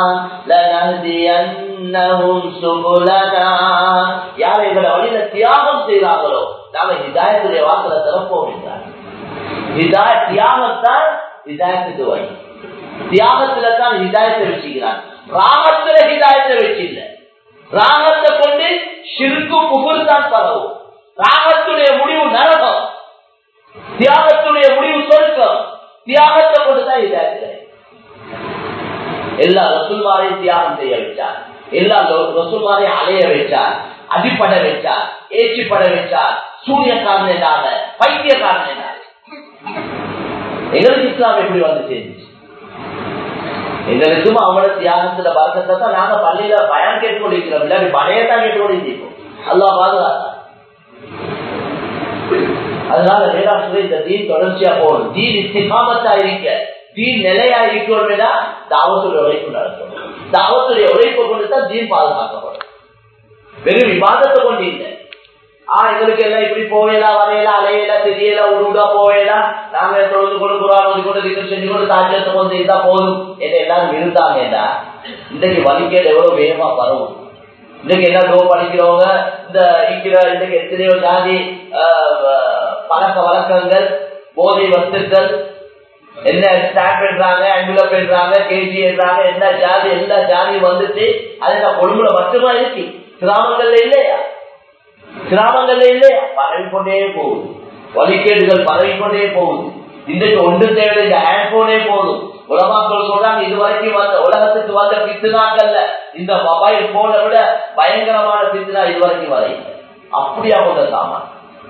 لنهدينهم سبلنا யார் எங்களை வழியில தியாகம் செய்தாங்களோ நாம ஹிதாயத்துடைய வாசல திறப்போம் என்றார் ஹிதாய தியாகத்தான் ஹிதாயத்துக்கு வழி தியாகத்துல தான் ஹிதாயத்தை வச்சுக்கிறான் ராகத்துல ஹிதாயத்தை வச்சில்ல ராகத்தை கொண்டு சிறுக்கு புகழ் தான் பரவும் ராகத்துடைய முடிவு நரகம் தியாகத்துடைய முடிவு சொர்க்கம் தியாகத்தை கொண்டுதான் ஹிதாயத்துல எல்லா ரசூல்மாரையும் தியாகம் செய்ய வச்சார் எல்லா ரசூல்மாரையும் அலைய வச்சார் அடிப்பட வச்சார் ஏற்றி பட வச்சார் சூரியக்காரன் என்றாங்க பைத்தியக்காரன் என்றாங்க எங்களுக்கு இஸ்லாம் எப்படி வந்து சேர்ந்துச்சு எங்களுக்கும் அவங்களோட தியாகத்துல பறக்கத்தை தான் நாங்க பள்ளியில பயன் கேட்டுக்கொண்டிருக்கிறோம் இல்லாட்டி படையத்தான் கேட்டுக்கொண்டிருக்கோம் அல்லா பாதுகாத்தா அதனால வேளாண் இந்த தீன் தொடர்ச்சியா போகணும் தீன் இஸ்திகாமத்தா இருக்க தீன் நிலையா இருக்கணும்னா தாவத்துடைய உழைப்பு நடத்தணும் தாவத்துடைய உழைப்பை கொண்டு தான் தீன் பாதுகாக்கப்படும் வெறும் விவாதத்தை கொண்டு இல்லை ஆஹ் எங்களுக்கு எல்லாம் இப்படி போவேலாம் வரையலாம் அலையலாம் தெரியல உருடா போவேலாம் நாங்க தொழுது கொண்டு குரான் ஓதி கொண்டு திட்டம் செஞ்சு கொண்டு தாஜத்தை கொண்டு இருந்தா போதும் என்ன எல்லாரும் இருந்தாங்கடா இன்றைக்கு வலிக்கேடு எவ்வளவு வேகமா பரவும் இன்னைக்கு என்ன லோ படிக்கிறவங்க இந்த இருக்கிற இன்னைக்கு எத்தனையோ ஜாதி பழக்க வழக்கங்கள் போதை வஸ்துக்கள் என்ன ஸ்டாண்ட் பண்றாங்க அங்குலப் பண்றாங்க கேஜி என்றாங்க என்ன ஜாதி எல்லா ஜாதியும் வந்துட்டு அது நான் கொழும்புல மட்டுமா இருக்கு கிராமங்கள்ல இல்லையா கிராமங்கள்ல இல்லையா பரவி கொண்டே போகுது வழிகேடுகள் பரவி கொண்டே போகுது இன்றைக்கு ஒன்று தேவை இந்த ஹேண்ட்போனே போதும் உலமாக்கள் சொல்றாங்க இது வரைக்கும் வந்த உலகத்துக்கு வந்த பித்துனாக்கல்ல இந்த மொபைல் போனை விட பயங்கரமான பித்துனா இது வரைக்கும் வரை அப்படியா அவங்க சாமான்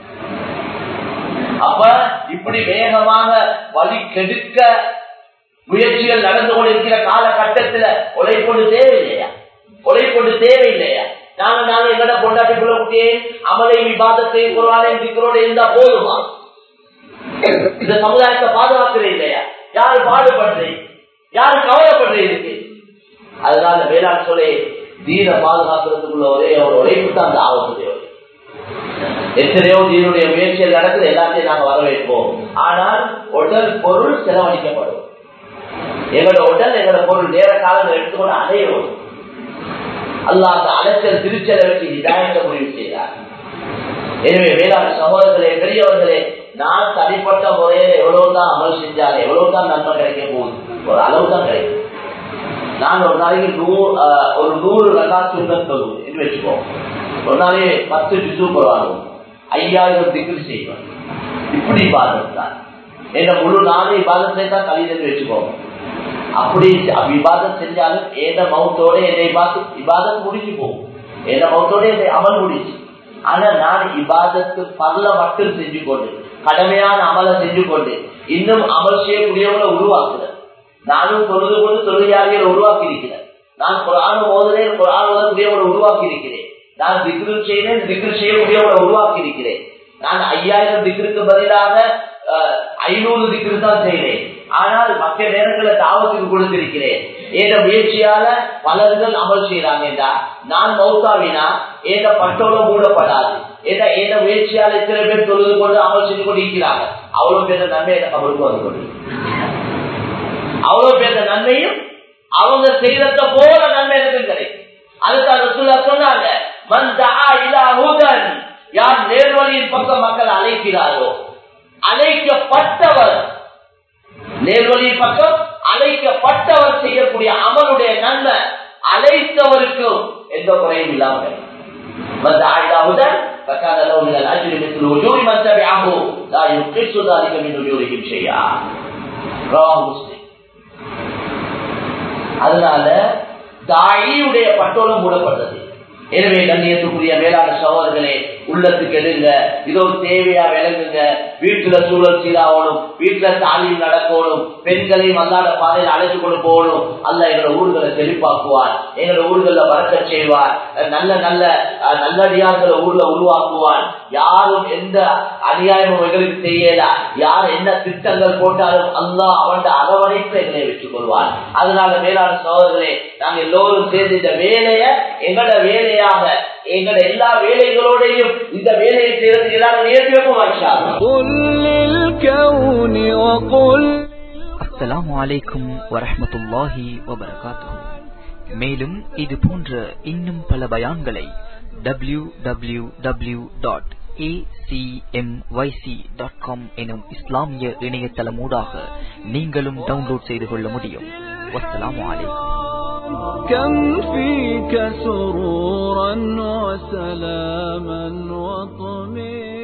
அப்ப இப்படி வேகமாக வழி கெடுக்க முயற்சிகள் நடந்து கொண்டிருக்கிற காலகட்டத்துல உழைப்பொண்டு தேவையில்லையா உழைப்பொண்டு தேவையில்லையா நாங்க நாங்க எங்கட பொண்டாட்டி புள்ள குட்டியே அமலை விவாதத்தை குரானை விக்கிறோட இருந்தா போதுமா இந்த சமுதாயத்தை பாதுகாக்கிறேன் இல்லையா யாரு பாடுபடுறேன் யாரு கவலைப்படுறீங்க அதனால வேளாண் சொல்லி தீன பாதுகாக்கிறதுக்குள்ள ஒரே ஒரு உழைப்பு தான் அந்த ஆபத்து தேவை எத்தனையோ தீனுடைய முயற்சிகள் நடக்குது எல்லாத்தையும் நாங்க வரவேற்போம் ஆனால் உடல் பொருள் செலவழிக்கப்படும் எங்களோட உடல் எங்களோட பொருள் நேர காலங்கள் எடுத்துக்கொண்டு அடையும் அல்ல அந்த அலைச்சல் திருச்சலை வச்சு இதாயத்தை முடிவு செய்தார் எனவே வேளாண் சகோதரர்களே பெரியவர்களே நான் தனிப்பட்ட முறையில எவ்வளவுதான் அமல் செஞ்சாலும் எவ்வளவுதான் நன்மை கிடைக்க போகுது ஒரு அளவு தான் கிடைக்கும் நான் ஒரு நாளைக்கு நூறு ஒரு நூறு ரகாத் சுண்ணத் சொல்லுவேன் என்று வச்சுக்கோம் ஒரு நாளைக்கு பத்து ஜிசு போறாங்க ஐயாயிரம் திக்கு செய்வேன் இப்படி பாதம் தான் என்ன முழு நாளை பாதத்தை தான் கழிதல் வச்சுக்கோங்க அப்படி விவாதம் செஞ்சாலும் ஏத மௌத்தோட என்னை பார்த்து விவாதம் முடிஞ்சு போகும் ஏத மௌத்தோட என்னை அமல் முடிச்சு ஆனா நான் இபாதத்து பல்ல மட்டும் செஞ்சு கொண்டு கடமையான அமலை செஞ்சு கொண்டு இன்னும் அமல் செய்யக்கூடியவங்களை உருவாக்குறேன் நானும் தொழுது கொண்டு தொழிலாளிகளை உருவாக்கி இருக்கிறேன் நான் குரான போதனேன் குரான் ஓதக்கூடியவங்களை உருவாக்கி இருக்கிறேன் நான் திக்ரு செய்யறேன் திக்ரு செய்யக்கூடியவங்களை உருவாக்கி இருக்கிறேன் நான் ஐயாயிரம் திக்ருக்கு பதிலாக ஐநூறு திக்ரு தான் செய்கிறேன் ஆனால் மற்ற நேரங்களை தாவத்துக்கு கொடுத்திருக்கிறேன் என்ற முயற்சியால பலர்கள் அமல் செய்யறாங்கடா நான் மௌத்தாவினா ஏத பட்டோல மூடப்படாது ஏதா ஏத முயற்சியால இத்தனை பேர் தொழுது கொண்டு அமல் செஞ்சு கொண்டு இருக்கிறாங்க அவ்வளவு பேர் நன்மை எனக்கு அவருக்கு வந்து கொண்டு அவ்வளவு பேர் நன்மையும் அவங்க செய்யறத போல நன்மை எனக்கு கிடைக்கும் அதுக்காக சொல்ல சொன்னாங்க யார் நேர்வழியின் பக்கம் மக்கள் அழைக்கிறாரோ அழைக்கப்பட்டவர் நேர்வழியின் பக்கம் அழைக்கப்பட்டவர் செய்யக்கூடிய அமலுடைய நன்மை அழைத்தவருக்கும் எந்த குறையும் இல்லாமல் من دعا الى هدى فكان له من الاجر مثل اجور من تبعه لا ينقص ذلك من اجورهم شيئا رواه مسلم அதனால தாயியுடைய பட்டோலம் மூடப்பட்டது எனவே கண்ணியத்துக்குரிய மேலான சகோதரர்களே உள்ளத்துக்கு எடுங்க இது ஒரு தேவையா விளங்குங்க வீட்டுல சூழல் சீராகணும் வீட்டுல தாலியும் நடக்கணும் பெண்களையும் அல்லாத பாதையில் அழைத்து கொண்டு போகணும் அல்ல எங்களோட ஊர்களை செழிப்பாக்குவார் எங்களோட ஊர்களை வறக்க செய்வார் நல்ல நல்ல நல்லடியார்களை ஊர்ல உருவாக்குவார் யாரும் எந்த அநியாயமும் எங்களுக்கு செய்யல யார் என்ன திட்டங்கள் போட்டாலும் அல்லா அவன் அரவணைப்பு எங்களை வச்சுக் கொள்வார் அதனால மேலான சகோதரர்களே நாங்க எல்லோரும் சேர்ந்து இந்த வேலையை எங்களோட வேலையாக எங்களோட எல்லா வேலைகளோடையும் இந்த வேலையை செய்யறதுக்கு எல்லாரும் நேர்த்தி வைப்போம் அஸ்ஸலாமு அலைக்கும் வரஹமத்துல்லாஹி வபரகாத்துஹு மேலும் இது போன்ற இன்னும் பல பயான்களை W W W dot acmyc.com எனும் இஸ்லாமிய இணையதளமூடாக நீங்களும் டவுன்லோட் செய்து கொள்ள முடியும் வஸ்ஸலாமு அலைக்கும் كم فيك سرورا وسلاما وطمئنا